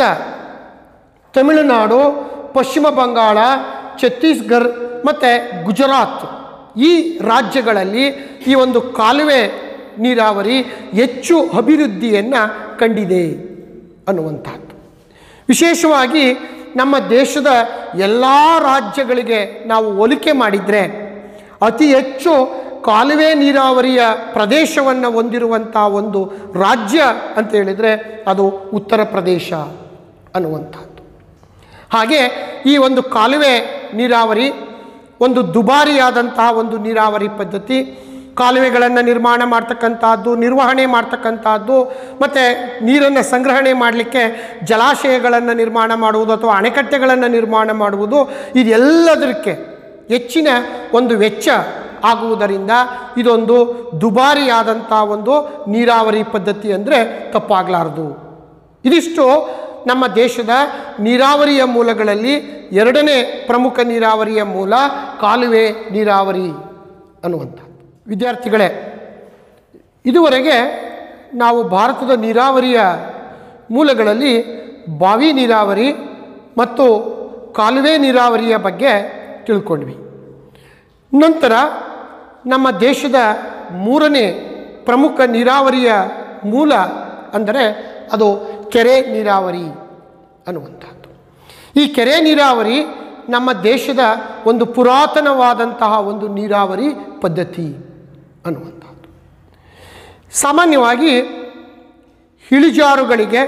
ತಮಿಳುನಾಡು ಪಶ್ಚಿಮ ಬಂಗಾಳ ಛತ್ತೀಸ್ಗಢ ಮತ್ತು ಗುಜರಾತ್ ಈ ರಾಜ್ಯಗಳಲ್ಲಿ ಈ ಒಂದು ಕಾಲುವೆ ನೀರಾವರಿ ಹೆಚ್ಚು ಅಭಿವೃದ್ಧಿಯನ್ನು ಕಂಡಿದೆ ಅನ್ನುವಂಥದ್ದು ವಿಶೇಷವಾಗಿ ನಮ್ಮ ದೇಶದ ಎಲ್ಲ ರಾಜ್ಯಗಳಿಗೆ ನಾವು ಹೋಲಿಕೆ ಮಾಡಿದರೆ ಅತಿ ಹೆಚ್ಚು ಕಾಲುವೆ ನೀರಾವರಿಯ ಪ್ರದೇಶವನ್ನು ಹೊಂದಿರುವಂಥ ಒಂದು ರಾಜ್ಯ ಅಂತ ಹೇಳಿದರೆ ಅದು ಉತ್ತರ ಪ್ರದೇಶ ಅನ್ನುವಂಥದ್ದು ಹಾಗೆ ಈ ಒಂದು ಕಾಲುವೆ ನೀರಾವರಿ ಒಂದು ದುಬಾರಿಯಾದಂತಹ ಒಂದು ನೀರಾವರಿ ಪದ್ಧತಿ ಕಾಲುವೆಗಳನ್ನು ನಿರ್ಮಾಣ ಮಾಡ್ತಕ್ಕಂಥದ್ದು ನಿರ್ವಹಣೆ ಮಾಡ್ತಕ್ಕಂಥದ್ದು ಮತ್ತು ನೀರನ್ನು ಸಂಗ್ರಹಣೆ ಮಾಡಲಿಕ್ಕೆ ಜಲಾಶಯಗಳನ್ನು ನಿರ್ಮಾಣ ಮಾಡುವುದು ಅಥವಾ ಅಣೆಕಟ್ಟೆಗಳನ್ನು ನಿರ್ಮಾಣ ಮಾಡುವುದು ಇದೆಲ್ಲದಕ್ಕೆ ಹೆಚ್ಚಿನ ಒಂದು ವೆಚ್ಚ ಆಗುವುದರಿಂದ ಇದೊಂದು ದುಬಾರಿಯಾದಂಥ ಒಂದು ನೀರಾವರಿ ಪದ್ಧತಿ ಅಂದರೆ ತಪ್ಪಾಗಲಾರದು ಇದಿಷ್ಟು ನಮ್ಮ ದೇಶದ ನೀರಾವರಿಯ ಮೂಲಗಳಲ್ಲಿ ಎರಡನೇ ಪ್ರಮುಖ ನೀರಾವರಿಯ ಮೂಲ ಕಾಲುವೆ ನೀರಾವರಿ ಅನ್ನುವಂಥದ್ದು ವಿದ್ಯಾರ್ಥಿಗಳೇ ಇದುವರೆಗೆ ನಾವು ಭಾರತದ ನೀರಾವರಿಯ ಮೂಲಗಳಲ್ಲಿ ಬಾವಿ ನೀರಾವರಿ ಮತ್ತು ಕಾಲುವೆ ನೀರಾವರಿಯ ಬಗ್ಗೆ ತಿಳ್ಕೊಂಡ್ವಿ ನಂತರ ನಮ್ಮ ದೇಶದ ಮೂರನೇ ಪ್ರಮುಖ ನೀರಾವರಿಯ ಮೂಲ ಅಂದರೆ ಅದು ಕೆರೆ ನೀರಾವರಿ ಅನ್ನುವಂಥದ್ದು ಈ ಕೆರೆ ನೀರಾವರಿ ನಮ್ಮ ದೇಶದ ಒಂದು ಪುರಾತನವಾದಂತಹ ಒಂದು ನೀರಾವರಿ ಪದ್ಧತಿ ಅನ್ನುವಂಥದ್ದು ಸಾಮಾನ್ಯವಾಗಿ ಇಳಿಜಾರುಗಳಿಗೆ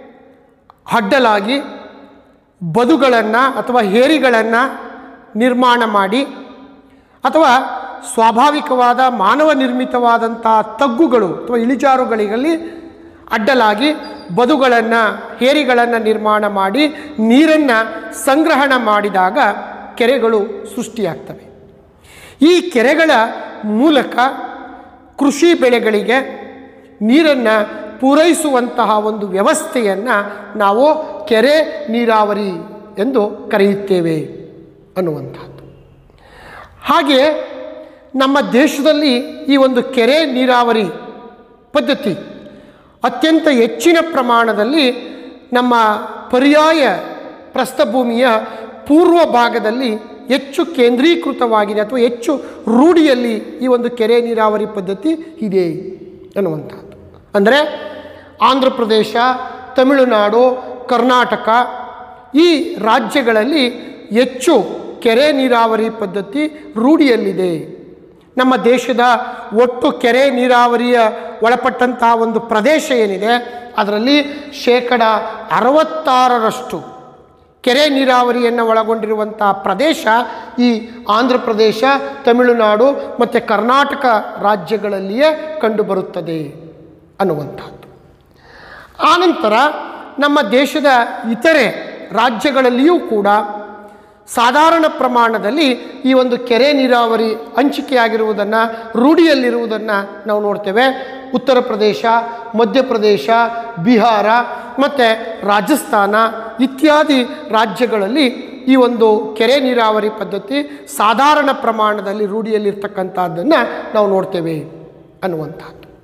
ಅಡ್ಡಲಾಗಿ ಬದುಗಳನ್ನು ಅಥವಾ ಹೇರಿಗಳನ್ನು ನಿರ್ಮಾಣ ಮಾಡಿ ಅಥವಾ ಸ್ವಾಭಾವಿಕವಾದ ಮಾನವ ನಿರ್ಮಿತವಾದಂಥ ತಗ್ಗುಗಳು ಅಥವಾ ಇಳಿಜಾರುಗಳಲ್ಲಿ ಅಡ್ಡಲಾಗಿ ಬದುಗಳನ್ನು ಹೇರಿಗಳನ್ನು ನಿರ್ಮಾಣ ಮಾಡಿ ನೀರನ್ನು ಸಂಗ್ರಹಣ ಮಾಡಿದಾಗ ಕೆರೆಗಳು ಸೃಷ್ಟಿಯಾಗ್ತವೆ ಈ ಕೆರೆಗಳ ಮೂಲಕ ಕೃಷಿ ಬೆಳೆಗಳಿಗೆ ನೀರನ್ನು ಪೂರೈಸುವಂತಹ ಒಂದು ವ್ಯವಸ್ಥೆಯನ್ನು ನಾವು ಕೆರೆ ನೀರಾವರಿ ಎಂದು ಕರೆಯುತ್ತೇವೆ ಅನ್ನುವಂಥದ್ದು ಹಾಗೆ ನಮ್ಮ ದೇಶದಲ್ಲಿ ಈ ಒಂದು ಕೆರೆ ನೀರಾವರಿ ಪದ್ಧತಿ ಅತ್ಯಂತ ಹೆಚ್ಚಿನ ಪ್ರಮಾಣದಲ್ಲಿ ನಮ್ಮ ಪರ್ಯಾಯ ಪ್ರಸ್ಥಭೂಮಿಯ ಪೂರ್ವ ಭಾಗದಲ್ಲಿ ಹೆಚ್ಚು ಕೇಂದ್ರೀಕೃತವಾಗಿದೆ ಅಥವಾ ಹೆಚ್ಚು ರೂಢಿಯಲ್ಲಿ ಈ ಒಂದು ಕೆರೆ ನೀರಾವರಿ ಪದ್ಧತಿ ಇದೆ ಅನ್ನುವಂಥದ್ದು ಅಂದರೆ ಆಂಧ್ರ ಪ್ರದೇಶ ತಮಿಳುನಾಡು ಕರ್ನಾಟಕ ಈ ರಾಜ್ಯಗಳಲ್ಲಿ ಹೆಚ್ಚು ಕೆರೆ ನೀರಾವರಿ ಪದ್ಧತಿ ರೂಢಿಯಲ್ಲಿದೆ ನಮ್ಮ ದೇಶದ ಒಟ್ಟು ಕೆರೆ ನೀರಾವರಿಯ ಒಳಪಟ್ಟಂತಹ ಒಂದು ಪ್ರದೇಶ ಏನಿದೆ ಅದರಲ್ಲಿ ಶೇಕಡ ಅರವತ್ತಾರರಷ್ಟು ಕೆರೆ ನೀರಾವರಿಯನ್ನು ಒಳಗೊಂಡಿರುವಂಥ ಪ್ರದೇಶ ಈ ಆಂಧ್ರ ಪ್ರದೇಶ ತಮಿಳುನಾಡು ಮತ್ತು ಕರ್ನಾಟಕ ರಾಜ್ಯಗಳಲ್ಲಿಯೇ ಕಂಡುಬರುತ್ತದೆ ಅನ್ನುವಂಥದ್ದು ಆನಂತರ ನಮ್ಮ ದೇಶದ ಇತರೆ ರಾಜ್ಯಗಳಲ್ಲಿಯೂ ಕೂಡ ಸಾಧಾರಣ ಪ್ರಮಾಣದಲ್ಲಿ ಈ ಒಂದು ಕೆರೆ ನೀರಾವರಿ ಹಂಚಿಕೆಯಾಗಿರುವುದನ್ನು ರೂಢಿಯಲ್ಲಿರುವುದನ್ನು ನಾವು ನೋಡ್ತೇವೆ ಉತ್ತರ ಪ್ರದೇಶ ಮಧ್ಯಪ್ರದೇಶ ಬಿಹಾರ ಮತ್ತು ರಾಜಸ್ಥಾನ ಇತ್ಯಾದಿ ರಾಜ್ಯಗಳಲ್ಲಿ ಈ ಒಂದು ಕೆರೆ ನೀರಾವರಿ ಪದ್ಧತಿ ಸಾಧಾರಣ ಪ್ರಮಾಣದಲ್ಲಿ ರೂಢಿಯಲ್ಲಿರ್ತಕ್ಕಂಥದ್ದನ್ನು ನಾವು ನೋಡ್ತೇವೆ ಅನ್ನುವಂಥದ್ದು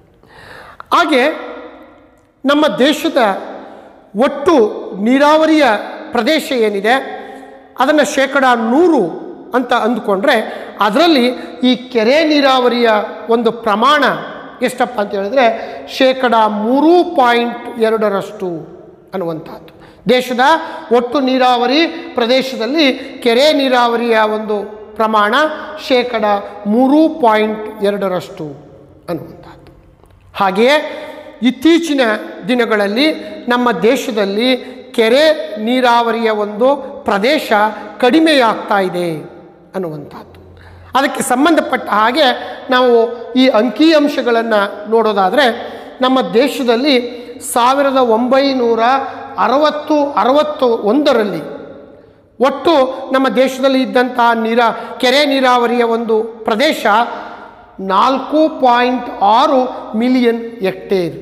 ಹಾಗೆ ನಮ್ಮ ದೇಶದ ಒಟ್ಟು ನೀರಾವರಿಯ ಪ್ರದೇಶ ಏನಿದೆ ಅದನ್ನು ಶೇಕಡ ನೂರು ಅಂತ ಅಂದುಕೊಂಡ್ರೆ ಅದರಲ್ಲಿ ಈ ಕೆರೆ ನೀರಾವರಿಯ ಒಂದು ಪ್ರಮಾಣ ಎಷ್ಟಪ್ಪ ಅಂತ ಹೇಳಿದ್ರೆ ಶೇಕಡ ಮೂರು ಪಾಯಿಂಟ್ ಎರಡರಷ್ಟು ಅನ್ನುವಂಥದ್ದು ದೇಶದ ಒಟ್ಟು ನೀರಾವರಿ ಪ್ರದೇಶದಲ್ಲಿ ಕೆರೆ ನೀರಾವರಿಯ ಒಂದು ಪ್ರಮಾಣ ಶೇಕಡ ಮೂರು ಪಾಯಿಂಟ್ ಎರಡರಷ್ಟು ಅನ್ನುವಂಥದ್ದು ಹಾಗೆಯೇ ಇತ್ತೀಚಿನ ದಿನಗಳಲ್ಲಿ ನಮ್ಮ ದೇಶದಲ್ಲಿ ಕೆರೆ ನೀರಾವರಿಯ ಒಂದು ಪ್ರದೇಶ ಕಡಿಮೆಯಾಗ್ತಾ ಇದೆ ಅನ್ನುವಂಥದ್ದು ಅದಕ್ಕೆ ಸಂಬಂಧಪಟ್ಟ ಹಾಗೆ ನಾವು ಈ ಅಂಕಿಅಂಶಗಳನ್ನು ನೋಡೋದಾದರೆ ನಮ್ಮ ದೇಶದಲ್ಲಿ ಸಾವಿರದ ಒಂಬೈನೂರ ಅರವತ್ತು ಅರವತ್ತು ಒಂದರಲ್ಲಿ ಒಟ್ಟು ನಮ್ಮ ದೇಶದಲ್ಲಿ ಇದ್ದಂತಹ ನೀರ ಕೆರೆ ನೀರಾವರಿಯ ಒಂದು ಪ್ರದೇಶ ನಾಲ್ಕು ಪಾಯಿಂಟ್ ಆರು ಮಿಲಿಯನ್ ಹೆಕ್ಟೇರ್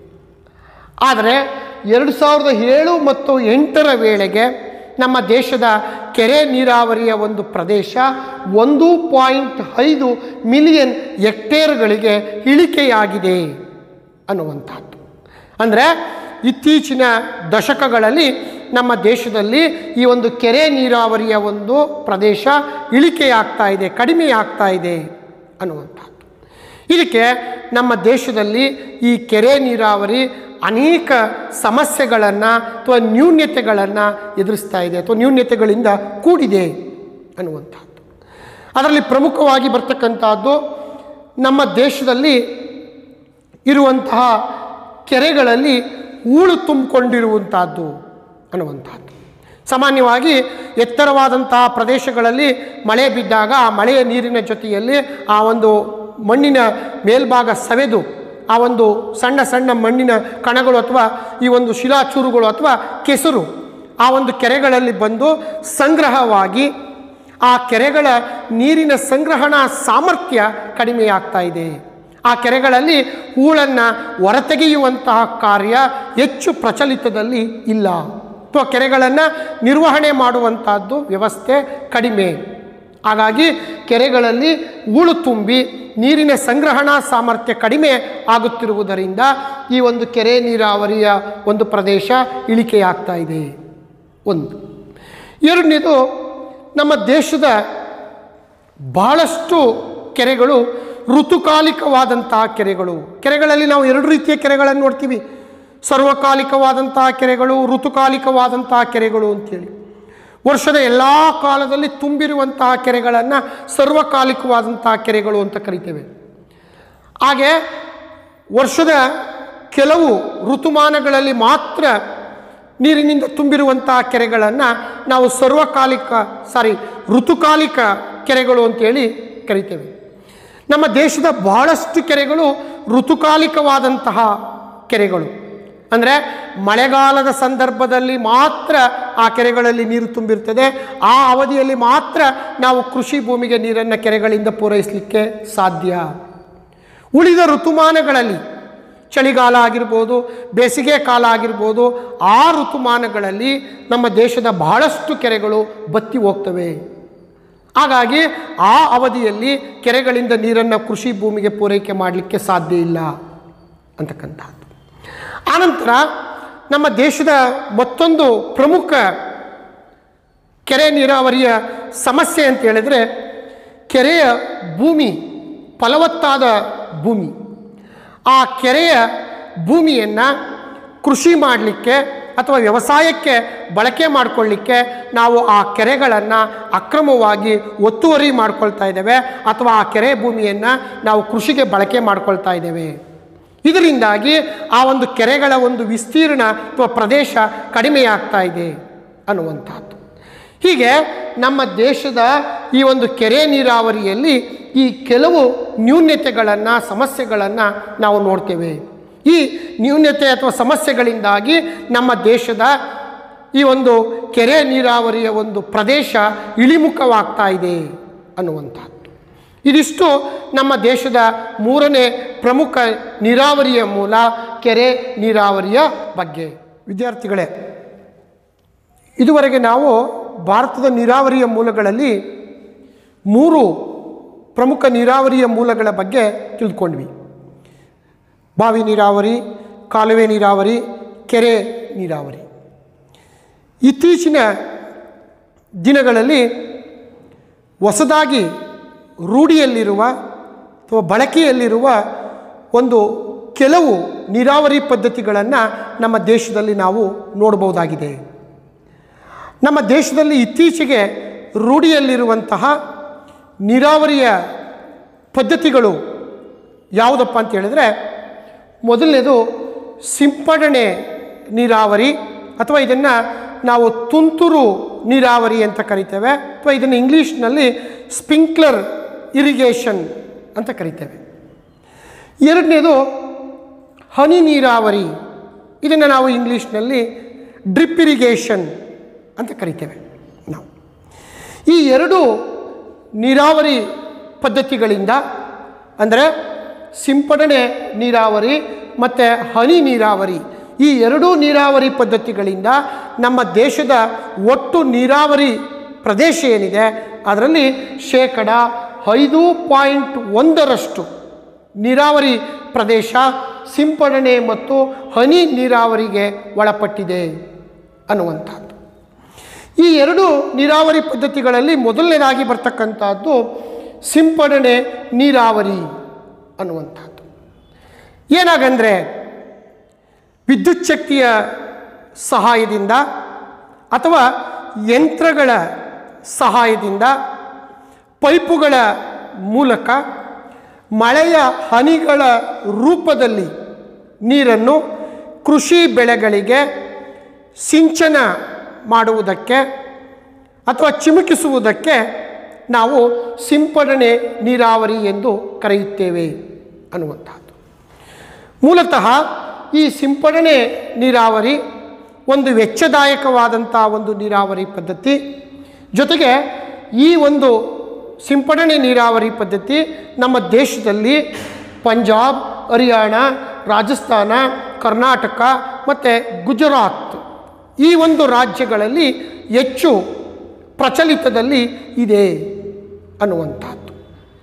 ಆದರೆ ಎರಡು ಸಾವಿರದ ಏಳು ಮತ್ತು ಎಂಟರ ವೇಳೆಗೆ ನಮ್ಮ ದೇಶದ ಕೆರೆ ನೀರಾವರಿಯ ಒಂದು ಪ್ರದೇಶ ಒಂದು ಪಾಯಿಂಟ್ ಐದು ಮಿಲಿಯನ್ ಹೆಕ್ಟೇರ್ಗಳಿಗೆ ಇಳಿಕೆಯಾಗಿದೆ ಅನ್ನುವಂಥದ್ದು ಅಂದರೆ ಇತ್ತೀಚಿನ ದಶಕಗಳಲ್ಲಿ ನಮ್ಮ ದೇಶದಲ್ಲಿ ಈ ಒಂದು ಕೆರೆ ನೀರಾವರಿಯ ಒಂದು ಪ್ರದೇಶ ಇಳಿಕೆಯಾಗ್ತಾ ಇದೆ ಕಡಿಮೆಯಾಗ್ತಾ ಇದೆ ಅನ್ನುವಂಥದ್ದು ಇದಕ್ಕೆ ನಮ್ಮ ದೇಶದಲ್ಲಿ ಈ ಕೆರೆ ನೀರಾವರಿ ಅನೇಕ ಸಮಸ್ಯೆಗಳನ್ನು ಅಥವಾ ನ್ಯೂನ್ಯತೆಗಳನ್ನು ಎದುರಿಸ್ತಾ ಇದೆ ಅಥವಾ ನ್ಯೂನ್ಯತೆಗಳಿಂದ ಕೂಡಿದೆ ಅನ್ನುವಂಥದ್ದು ಅದರಲ್ಲಿ ಪ್ರಮುಖವಾಗಿ ಬರ್ತಕ್ಕಂಥದ್ದು ನಮ್ಮ ದೇಶದಲ್ಲಿ ಇರುವಂತಹ ಕೆರೆಗಳಲ್ಲಿ ಹೂಳು ತುಂಬಿಕೊಂಡಿರುವಂಥದ್ದು ಅನ್ನುವಂಥದ್ದು ಸಾಮಾನ್ಯವಾಗಿ ಎತ್ತರವಾದಂತಹ ಪ್ರದೇಶಗಳಲ್ಲಿ ಮಳೆ ಬಿದ್ದಾಗ ಆ ಮಳೆಯ ನೀರಿನ ಜೊತೆಯಲ್ಲಿ ಆ ಒಂದು ಮಣ್ಣಿನ ಮೇಲ್ಭಾಗ ಸವೆದು ಆ ಒಂದು ಸಣ್ಣ ಸಣ್ಣ ಮಣ್ಣಿನ ಕಣಗಳು ಅಥವಾ ಈ ಒಂದು ಶಿಲಾಚೂರುಗಳು ಅಥವಾ ಕೆಸರು ಆ ಒಂದು ಕೆರೆಗಳಲ್ಲಿ ಬಂದು ಸಂಗ್ರಹವಾಗಿ ಆ ಕೆರೆಗಳ ನೀರಿನ ಸಂಗ್ರಹಣಾ ಸಾಮರ್ಥ್ಯ ಕಡಿಮೆಯಾಗ್ತಾ ಇದೆ ಆ ಕೆರೆಗಳಲ್ಲಿ ಹೂಳನ್ನು ಹೊರತೆಗೆಯುವಂತಹ ಕಾರ್ಯ ಹೆಚ್ಚು ಪ್ರಚಲಿತದಲ್ಲಿ ಇಲ್ಲ ಅಥವಾ ಕೆರೆಗಳನ್ನು ನಿರ್ವಹಣೆ ಮಾಡುವಂತಹದ್ದು ವ್ಯವಸ್ಥೆ ಕಡಿಮೆ ಹಾಗಾಗಿ ಕೆರೆಗಳಲ್ಲಿ ಹೂಳು ತುಂಬಿ ನೀರಿನ ಸಂಗ್ರಹಣಾ ಸಾಮರ್ಥ್ಯ ಕಡಿಮೆ ಆಗುತ್ತಿರುವುದರಿಂದ ಈ ಒಂದು ಕೆರೆ ನೀರಾವರಿಯ ಒಂದು ಪ್ರದೇಶ ಇಳಿಕೆಯಾಗ್ತಾ ಇದೆ ಒಂದು ಎರಡನೇದು ನಮ್ಮ ದೇಶದ ಬಹಳಷ್ಟು ಕೆರೆಗಳು ಋತುಕಾಲಿಕವಾದಂತಹ ಕೆರೆಗಳು ಕೆರೆಗಳಲ್ಲಿ ನಾವು ಎರಡು ರೀತಿಯ ಕೆರೆಗಳನ್ನು ನೋಡ್ತೀವಿ ಸರ್ವಕಾಲಿಕವಾದಂತಹ ಕೆರೆಗಳು ಋತುಕಾಲಿಕವಾದಂತಹ ಕೆರೆಗಳು ಅಂತೇಳಿ ವರ್ಷದ ಎಲ್ಲ ಕಾಲದಲ್ಲಿ ತುಂಬಿರುವಂತಹ ಕೆರೆಗಳನ್ನು ಸರ್ವಕಾಲಿಕವಾದಂತಹ ಕೆರೆಗಳು ಅಂತ ಕರಿತೇವೆ ಹಾಗೆ ವರ್ಷದ ಕೆಲವು ಋತುಮಾನಗಳಲ್ಲಿ ಮಾತ್ರ ನೀರಿನಿಂದ ತುಂಬಿರುವಂತಹ ಕೆರೆಗಳನ್ನು ನಾವು ಸರ್ವಕಾಲಿಕ ಸಾರಿ ಋತುಕಾಲಿಕ ಕೆರೆಗಳು ಅಂತೇಳಿ ಕರಿತೇವೆ ನಮ್ಮ ದೇಶದ ಬಹಳಷ್ಟು ಕೆರೆಗಳು ಋತುಕಾಲಿಕವಾದಂತಹ ಕೆರೆಗಳು ಅಂದರೆ ಮಳೆಗಾಲದ ಸಂದರ್ಭದಲ್ಲಿ ಮಾತ್ರ ಆ ಕೆರೆಗಳಲ್ಲಿ ನೀರು ತುಂಬಿರ್ತದೆ ಆ ಅವಧಿಯಲ್ಲಿ ಮಾತ್ರ ನಾವು ಕೃಷಿ ಭೂಮಿಗೆ ನೀರನ್ನು ಕೆರೆಗಳಿಂದ ಪೂರೈಸಲಿಕ್ಕೆ ಸಾಧ್ಯ ಉಳಿದ ಋತುಮಾನಗಳಲ್ಲಿ ಚಳಿಗಾಲ ಆಗಿರ್ಬೋದು ಬೇಸಿಗೆ ಕಾಲ ಆಗಿರ್ಬೋದು ಆ ಋತುಮಾನಗಳಲ್ಲಿ ನಮ್ಮ ದೇಶದ ಬಹಳಷ್ಟು ಕೆರೆಗಳು ಬತ್ತಿ ಹೋಗ್ತವೆ ಹಾಗಾಗಿ ಆ ಅವಧಿಯಲ್ಲಿ ಕೆರೆಗಳಿಂದ ನೀರನ್ನು ಕೃಷಿ ಭೂಮಿಗೆ ಪೂರೈಕೆ ಮಾಡಲಿಕ್ಕೆ ಸಾಧ್ಯ ಇಲ್ಲ ಅಂತಕ್ಕಂಥದ್ದು ಆನಂತರ ನಮ್ಮ ದೇಶದ ಮತ್ತೊಂದು ಪ್ರಮುಖ ಕೆರೆ ನೀರಾವರಿಯ ಸಮಸ್ಯೆ ಅಂತ ಹೇಳಿದರೆ ಕೆರೆಯ ಭೂಮಿ ಫಲವತ್ತಾದ ಭೂಮಿ ಆ ಕೆರೆಯ ಭೂಮಿಯನ್ನು ಕೃಷಿ ಮಾಡಲಿಕ್ಕೆ ಅಥವಾ ವ್ಯವಸಾಯಕ್ಕೆ ಬಳಕೆ ಮಾಡಿಕೊಳ್ಳಿಕ್ಕೆ ನಾವು ಆ ಕೆರೆಗಳನ್ನು ಅಕ್ರಮವಾಗಿ ಒತ್ತುವರಿ ಮಾಡ್ಕೊಳ್ತಾ ಇದ್ದೇವೆ ಅಥವಾ ಆ ಕೆರೆ ಭೂಮಿಯನ್ನು ನಾವು ಕೃಷಿಗೆ ಬಳಕೆ ಮಾಡ್ಕೊಳ್ತಾ ಇದ್ದೇವೆ ಇದರಿಂದಾಗಿ ಆ ಒಂದು ಕೆರೆಗಳ ಒಂದು ವಿಸ್ತೀರ್ಣ ಅಥವಾ ಪ್ರದೇಶ ಕಡಿಮೆಯಾಗ್ತಾ ಇದೆ ಅನ್ನುವಂಥದ್ದು ಹೀಗೆ ನಮ್ಮ ದೇಶದ ಈ ಒಂದು ಕೆರೆ ನೀರಾವರಿಯಲ್ಲಿ ಈ ಕೆಲವು ನ್ಯೂನ್ಯತೆಗಳನ್ನು ಸಮಸ್ಯೆಗಳನ್ನು ನಾವು ನೋಡ್ತೇವೆ ಈ ನ್ಯೂನ್ಯತೆ ಅಥವಾ ಸಮಸ್ಯೆಗಳಿಂದಾಗಿ ನಮ್ಮ ದೇಶದ ಈ ಒಂದು ಕೆರೆ ನೀರಾವರಿಯ ಒಂದು ಪ್ರದೇಶ ಇಳಿಮುಖವಾಗ್ತಾ ಇದೆ ಅನ್ನುವಂಥದ್ದು ಇದಿಷ್ಟು ನಮ್ಮ ದೇಶದ ಮೂರನೇ ಪ್ರಮುಖ ನೀರಾವರಿಯ ಮೂಲ ಕೆರೆ ನೀರಾವರಿಯ ಬಗ್ಗೆ ವಿದ್ಯಾರ್ಥಿಗಳೇ ಇದುವರೆಗೆ ನಾವು ಭಾರತದ ನೀರಾವರಿಯ ಮೂಲಗಳಲ್ಲಿ ಮೂರು ಪ್ರಮುಖ ನೀರಾವರಿಯ ಮೂಲಗಳ ಬಗ್ಗೆ ತಿಳಿದುಕೊಂಡ್ವಿ ಬಾವಿ ನೀರಾವರಿ ಕಾಲುವೆ ನೀರಾವರಿ ಕೆರೆ ನೀರಾವರಿ ಇತ್ತೀಚಿನ ದಿನಗಳಲ್ಲಿ ಹೊಸದಾಗಿ ರೂಢಿಯಲ್ಲಿರುವ ಅಥವಾ ಬಳಕೆಯಲ್ಲಿರುವ ಒಂದು ಕೆಲವು ನೀರಾವರಿ ಪದ್ಧತಿಗಳನ್ನು ನಮ್ಮ ದೇಶದಲ್ಲಿ ನಾವು ನೋಡಬಹುದಾಗಿದೆ ನಮ್ಮ ದೇಶದಲ್ಲಿ ಇತ್ತೀಚೆಗೆ ರೂಢಿಯಲ್ಲಿರುವಂತಹ ನೀರಾವರಿಯ ಪದ್ಧತಿಗಳು ಯಾವುದಪ್ಪ ಅಂತ ಹೇಳಿದ್ರೆ ಮೊದಲನೇದು ಸಿಂಪಡಣೆ ನೀರಾವರಿ ಅಥವಾ ಇದನ್ನು ನಾವು ತುಂತುರು ನೀರಾವರಿ ಅಂತ ಕರಿತೇವೆ ಅಥವಾ ಇದನ್ನು ಇಂಗ್ಲೀಷ್ನಲ್ಲಿ ಸ್ಪ್ರಿಂಕ್ಲರ್ ಇರಿಗೇಷನ್ ಅಂತ ಕರಿತೇವೆ ಎರಡನೇದು ಹನಿ ನೀರಾವರಿ ಇದನ್ನು ನಾವು ಇಂಗ್ಲೀಷ್ನಲ್ಲಿ ಡ್ರಿಪ್ ಇರಿಗೇಷನ್ ಅಂತ ಕರಿತೇವೆ ನಾವು ಈ ಎರಡು ನೀರಾವರಿ ಪದ್ಧತಿಗಳಿಂದ ಅಂದರೆ ಸಿಂಪಡಣೆ ನೀರಾವರಿ ಮತ್ತು ಹನಿ ನೀರಾವರಿ ಈ ಎರಡೂ ನೀರಾವರಿ ಪದ್ಧತಿಗಳಿಂದ ನಮ್ಮ ದೇಶದ ಒಟ್ಟು ನೀರಾವರಿ ಪ್ರದೇಶ ಏನಿದೆ ಅದರಲ್ಲಿ ಶೇಕಡ ಐದು ಪಾಯಿಂಟ್ ಒಂದರಷ್ಟು ನೀರಾವರಿ ಪ್ರದೇಶ ಸಿಂಪಡಣೆ ಮತ್ತು ಹನಿ ನೀರಾವರಿಗೆ ಒಳಪಟ್ಟಿದೆ ಅನ್ನುವಂಥದ್ದು ಈ ಎರಡು ನೀರಾವರಿ ಪದ್ಧತಿಗಳಲ್ಲಿ ಮೊದಲನೇದಾಗಿ ಬರ್ತಕ್ಕಂಥದ್ದು ಸಿಂಪಡಣೆ ನೀರಾವರಿ ಅನ್ನುವಂಥದ್ದು ಏನಾಗಂದರೆ ವಿದ್ಯುತ್ ಶಕ್ತಿಯ ಸಹಾಯದಿಂದ ಅಥವಾ ಯಂತ್ರಗಳ ಸಹಾಯದಿಂದ ಪೈಪುಗಳ ಮೂಲಕ ಮಳೆಯ ಹನಿಗಳ ರೂಪದಲ್ಲಿ ನೀರನ್ನು ಕೃಷಿ ಬೆಳೆಗಳಿಗೆ ಸಿಂಚನ ಮಾಡುವುದಕ್ಕೆ ಅಥವಾ ಚಿಮುಕಿಸುವುದಕ್ಕೆ ನಾವು ಸಿಂಪಡಣೆ ನೀರಾವರಿ ಎಂದು ಕರೆಯುತ್ತೇವೆ ಅನ್ನುವಂಥದ್ದು ಮೂಲತಃ ಈ ಸಿಂಪಡಣೆ ನೀರಾವರಿ ಒಂದು ವೆಚ್ಚದಾಯಕವಾದಂಥ ಒಂದು ನೀರಾವರಿ ಪದ್ಧತಿ ಜೊತೆಗೆ ಈ ಒಂದು ಸಿಂಪಡಣೆ ನೀರಾವರಿ ಪದ್ಧತಿ ನಮ್ಮ ದೇಶದಲ್ಲಿ ಪಂಜಾಬ್ ಹರಿಯಾಣ ರಾಜಸ್ಥಾನ ಕರ್ನಾಟಕ ಮತ್ತು ಗುಜರಾತ್ ಈ ಒಂದು ರಾಜ್ಯಗಳಲ್ಲಿ ಹೆಚ್ಚು ಪ್ರಚಲಿತದಲ್ಲಿ ಇದೆ ಅನ್ನುವಂಥದ್ದು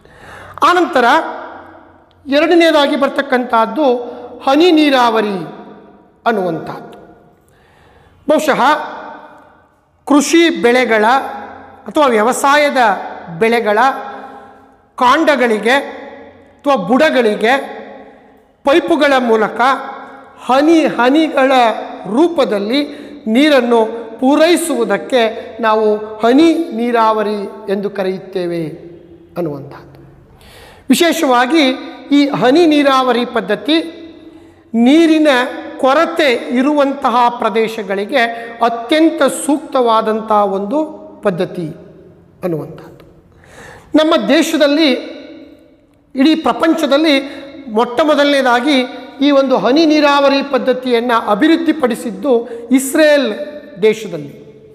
ಆನಂತರ ಎರಡನೇದಾಗಿ ಬರ್ತಕ್ಕಂಥದ್ದು ಹನಿ ನೀರಾವರಿ ಅನ್ನುವಂಥದ್ದು ಬಹುಶಃ ಕೃಷಿ ಬೆಳೆಗಳ ಅಥವಾ ವ್ಯವಸಾಯದ ಬೆಳೆಗಳ ಕಾಂಡಗಳಿಗೆ ಅಥವಾ ಬುಡಗಳಿಗೆ ಪೈಪುಗಳ ಮೂಲಕ ಹನಿ ಹನಿಗಳ ರೂಪದಲ್ಲಿ ನೀರನ್ನು ಪೂರೈಸುವುದಕ್ಕೆ ನಾವು ಹನಿ ನೀರಾವರಿ ಎಂದು ಕರೆಯುತ್ತೇವೆ ಅನ್ನುವಂಥದ್ದು ವಿಶೇಷವಾಗಿ ಈ ಹನಿ ನೀರಾವರಿ ಪದ್ಧತಿ ನೀರಿನ ಕೊರತೆ ಇರುವಂತಹ ಪ್ರದೇಶಗಳಿಗೆ ಅತ್ಯಂತ ಸೂಕ್ತವಾದಂಥ ಒಂದು ಪದ್ಧತಿ ಅನ್ನುವಂಥದ್ದು ನಮ್ಮ ದೇಶದಲ್ಲಿ ಇಡೀ ಪ್ರಪಂಚದಲ್ಲಿ ಮೊಟ್ಟ ಮೊದಲನೇದಾಗಿ ಈ ಒಂದು ಹನಿ ನೀರಾವರಿ ಪದ್ಧತಿಯನ್ನು ಅಭಿವೃದ್ಧಿಪಡಿಸಿದ್ದು ಇಸ್ರೇಲ್ ದೇಶದಲ್ಲಿ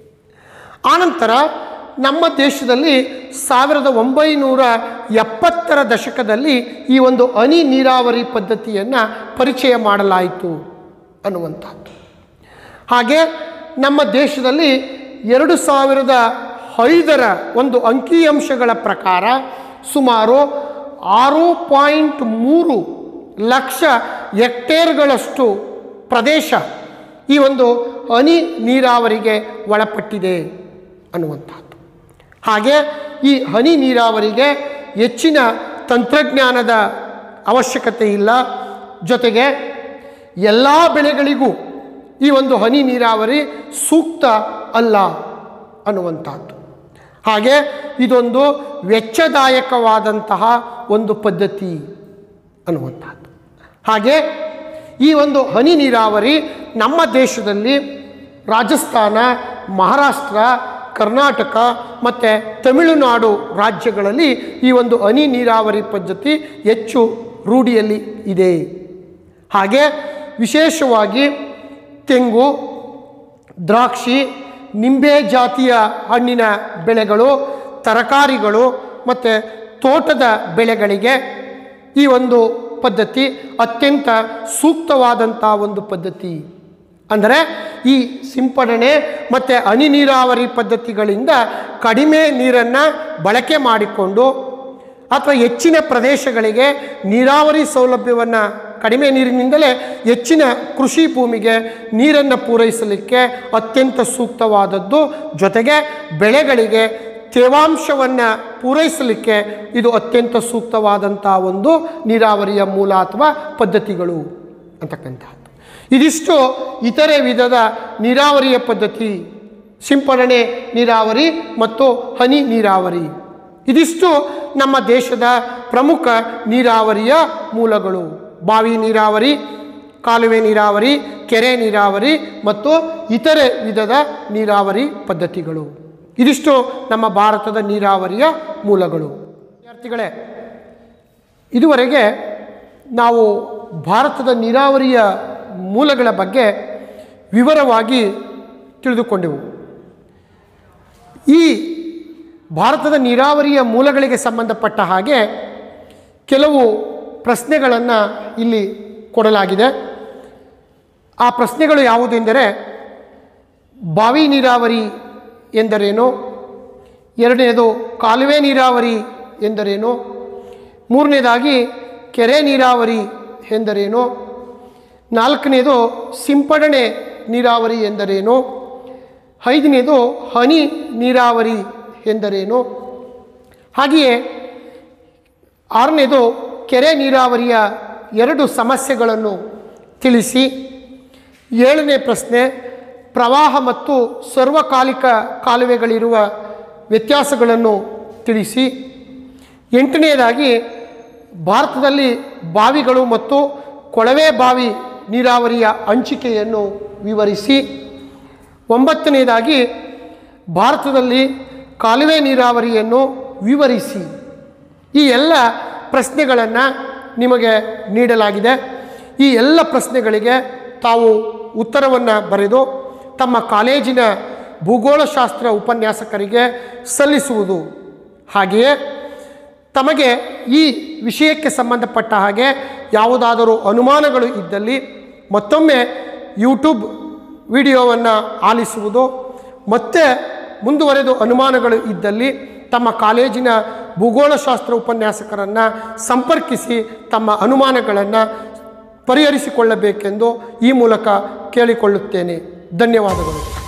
ಆನಂತರ ನಮ್ಮ ದೇಶದಲ್ಲಿ ಸಾವಿರದ ಒಂಬೈನೂರ ಎಪ್ಪತ್ತರ ದಶಕದಲ್ಲಿ ಈ ಒಂದು ಹನಿ ನೀರಾವರಿ ಪದ್ಧತಿಯನ್ನು ಪರಿಚಯ ಮಾಡಲಾಯಿತು ಅನ್ನುವಂಥದ್ದು ಹಾಗೆ ನಮ್ಮ ದೇಶದಲ್ಲಿ ಎರಡು ಸಾವಿರದ ಐದರ ಒಂದು ಅಂಕಿಅಂಶಗಳ ಪ್ರಕಾರ ಸುಮಾರು ಆರು ಪಾಯಿಂಟ್ ಮೂರು ಲಕ್ಷ ಹೆಕ್ಟೇರ್ಗಳಷ್ಟು ಪ್ರದೇಶ ಈ ಒಂದು ಹನಿ ನೀರಾವರಿಗೆ ಒಳಪಟ್ಟಿದೆ ಅನ್ನುವಂಥದ್ದು ಹಾಗೆ ಈ ಹನಿ ನೀರಾವರಿಗೆ ಹೆಚ್ಚಿನ ತಂತ್ರಜ್ಞಾನದ ಅವಶ್ಯಕತೆ ಇಲ್ಲ ಜೊತೆಗೆ ಎಲ್ಲ ಬೆಳೆಗಳಿಗೂ ಈ ಒಂದು ಹನಿ ನೀರಾವರಿ ಸೂಕ್ತ ಅಲ್ಲ ಅನ್ನುವಂಥದ್ದು ಹಾಗೆ ಇದೊಂದು ವೆಚ್ಚದಾಯಕವಾದಂತಹ ಒಂದು ಪದ್ಧತಿ ಅನ್ನುವಂಥದ್ದು ಹಾಗೆ ಈ ಒಂದು ಹನಿ ನೀರಾವರಿ ನಮ್ಮ ದೇಶದಲ್ಲಿ ರಾಜಸ್ಥಾನ ಮಹಾರಾಷ್ಟ್ರ ಕರ್ನಾಟಕ ಮತ್ತು ತಮಿಳುನಾಡು ರಾಜ್ಯಗಳಲ್ಲಿ ಈ ಒಂದು ಹನಿ ನೀರಾವರಿ ಪದ್ಧತಿ ಹೆಚ್ಚು ರೂಢಿಯಲ್ಲಿ ಇದೆ ಹಾಗೆ ವಿಶೇಷವಾಗಿ ತೆಂಗು ದ್ರಾಕ್ಷಿ ನಿಂಬೆ ಜಾತಿಯ ಹಣ್ಣಿನ ಬೆಳೆಗಳು ತರಕಾರಿಗಳು ಮತ್ತು ತೋಟದ ಬೆಳೆಗಳಿಗೆ ಈ ಒಂದು ಪದ್ಧತಿ ಅತ್ಯಂತ ಸೂಕ್ತವಾದಂಥ ಒಂದು ಪದ್ಧತಿ ಅಂದರೆ ಈ ಸಿಂಪಡಣೆ ಮತ್ತು ಹನಿ ನೀರಾವರಿ ಪದ್ಧತಿಗಳಿಂದ ಕಡಿಮೆ ನೀರನ್ನು ಬಳಕೆ ಮಾಡಿಕೊಂಡು ಅಥವಾ ಹೆಚ್ಚಿನ ಪ್ರದೇಶಗಳಿಗೆ ನೀರಾವರಿ ಸೌಲಭ್ಯವನ್ನು ಕಡಿಮೆ ನೀರಿನಿಂದಲೇ ಹೆಚ್ಚಿನ ಕೃಷಿ ಭೂಮಿಗೆ ನೀರನ್ನು ಪೂರೈಸಲಿಕ್ಕೆ ಅತ್ಯಂತ ಸೂಕ್ತವಾದದ್ದು ಜೊತೆಗೆ ಬೆಳೆಗಳಿಗೆ ತೇವಾಂಶವನ್ನು ಪೂರೈಸಲಿಕ್ಕೆ ಇದು ಅತ್ಯಂತ ಸೂಕ್ತವಾದಂಥ ಒಂದು ನೀರಾವರಿಯ ಮೂಲ ಅಥವಾ ಪದ್ಧತಿಗಳು ಅಂತಕ್ಕಂಥದ್ದು ಇದಿಷ್ಟು ಇತರೆ ವಿಧದ ನೀರಾವರಿಯ ಪದ್ಧತಿ ಸಿಂಪರಣೆ ನೀರಾವರಿ ಮತ್ತು ಹನಿ ನೀರಾವರಿ ಇದಿಷ್ಟು ನಮ್ಮ ದೇಶದ ಪ್ರಮುಖ ನೀರಾವರಿಯ ಮೂಲಗಳು ಬಾವಿ ನೀರಾವರಿ ಕಾಲುವೆ ನೀರಾವರಿ ಕೆರೆ ನೀರಾವರಿ ಮತ್ತು ಇತರೆ ವಿಧದ ನೀರಾವರಿ ಪದ್ಧತಿಗಳು ಇದಿಷ್ಟು ನಮ್ಮ ಭಾರತದ ನೀರಾವರಿಯ ಮೂಲಗಳು ವಿದ್ಯಾರ್ಥಿಗಳೇ ಇದುವರೆಗೆ ನಾವು ಭಾರತದ ನೀರಾವರಿಯ ಮೂಲಗಳ ಬಗ್ಗೆ ವಿವರವಾಗಿ ತಿಳಿದುಕೊಂಡೆವು ಈ ಭಾರತದ ನೀರಾವರಿಯ ಮೂಲಗಳಿಗೆ ಸಂಬಂಧಪಟ್ಟ ಹಾಗೆ ಕೆಲವು ಪ್ರಶ್ನೆಗಳನ್ನು ಇಲ್ಲಿ ಕೊಡಲಾಗಿದೆ ಆ ಪ್ರಶ್ನೆಗಳು ಯಾವುದೆಂದರೆ ಬಾವಿ ನೀರಾವರಿ ಎಂದರೇನು ಎರಡನೇದು ಕಾಲುವೆ ನೀರಾವರಿ ಎಂದರೇನು ಮೂರನೇದಾಗಿ ಕೆರೆ ನೀರಾವರಿ ಎಂದರೇನು ನಾಲ್ಕನೇದು ಸಿಂಪಡಣೆ ನೀರಾವರಿ ಎಂದರೇನು ಐದನೇದು ಹನಿ ನೀರಾವರಿ ಎಂದರೇನು ಹಾಗೆಯೇ ಆರನೇದು ಕೆರೆ ನೀರಾವರಿಯ ಎರಡು ಸಮಸ್ಯೆಗಳನ್ನು ತಿಳಿಸಿ ಏಳನೇ ಪ್ರಶ್ನೆ ಪ್ರವಾಹ ಮತ್ತು ಸರ್ವಕಾಲಿಕ ಕಾಲುವೆಗಳಿರುವ ವ್ಯತ್ಯಾಸಗಳನ್ನು ತಿಳಿಸಿ ಎಂಟನೆಯದಾಗಿ ಭಾರತದಲ್ಲಿ ಬಾವಿಗಳು ಮತ್ತು ಕೊಳವೆ ಬಾವಿ ನೀರಾವರಿಯ ಹಂಚಿಕೆಯನ್ನು ವಿವರಿಸಿ ಒಂಬತ್ತನೆಯದಾಗಿ ಭಾರತದಲ್ಲಿ ಕಾಲುವೆ ನೀರಾವರಿಯನ್ನು ವಿವರಿಸಿ ಈ ಎಲ್ಲ ಪ್ರಶ್ನೆಗಳನ್ನು ನಿಮಗೆ ನೀಡಲಾಗಿದೆ ಈ ಎಲ್ಲ ಪ್ರಶ್ನೆಗಳಿಗೆ ತಾವು ಉತ್ತರವನ್ನು ಬರೆದು ತಮ್ಮ ಕಾಲೇಜಿನ ಭೂಗೋಳಶಾಸ್ತ್ರ ಉಪನ್ಯಾಸಕರಿಗೆ ಸಲ್ಲಿಸುವುದು ಹಾಗೆಯೇ ತಮಗೆ ಈ ವಿಷಯಕ್ಕೆ ಸಂಬಂಧಪಟ್ಟ ಹಾಗೆ ಯಾವುದಾದರೂ ಅನುಮಾನಗಳು ಇದ್ದಲ್ಲಿ ಮತ್ತೊಮ್ಮೆ ಯೂಟ್ಯೂಬ್ ವಿಡಿಯೋವನ್ನು ಆಲಿಸುವುದು ಮತ್ತೆ ಮುಂದುವರೆದು ಅನುಮಾನಗಳು ಇದ್ದಲ್ಲಿ ತಮ್ಮ ಕಾಲೇಜಿನ ಭೂಗೋಳಶಾಸ್ತ್ರ ಉಪನ್ಯಾಸಕರನ್ನು ಸಂಪರ್ಕಿಸಿ ತಮ್ಮ ಅನುಮಾನಗಳನ್ನು ಪರಿಹರಿಸಿಕೊಳ್ಳಬೇಕೆಂದು ಈ ಮೂಲಕ ಕೇಳಿಕೊಳ್ಳುತ್ತೇನೆ ಧನ್ಯವಾದಗಳು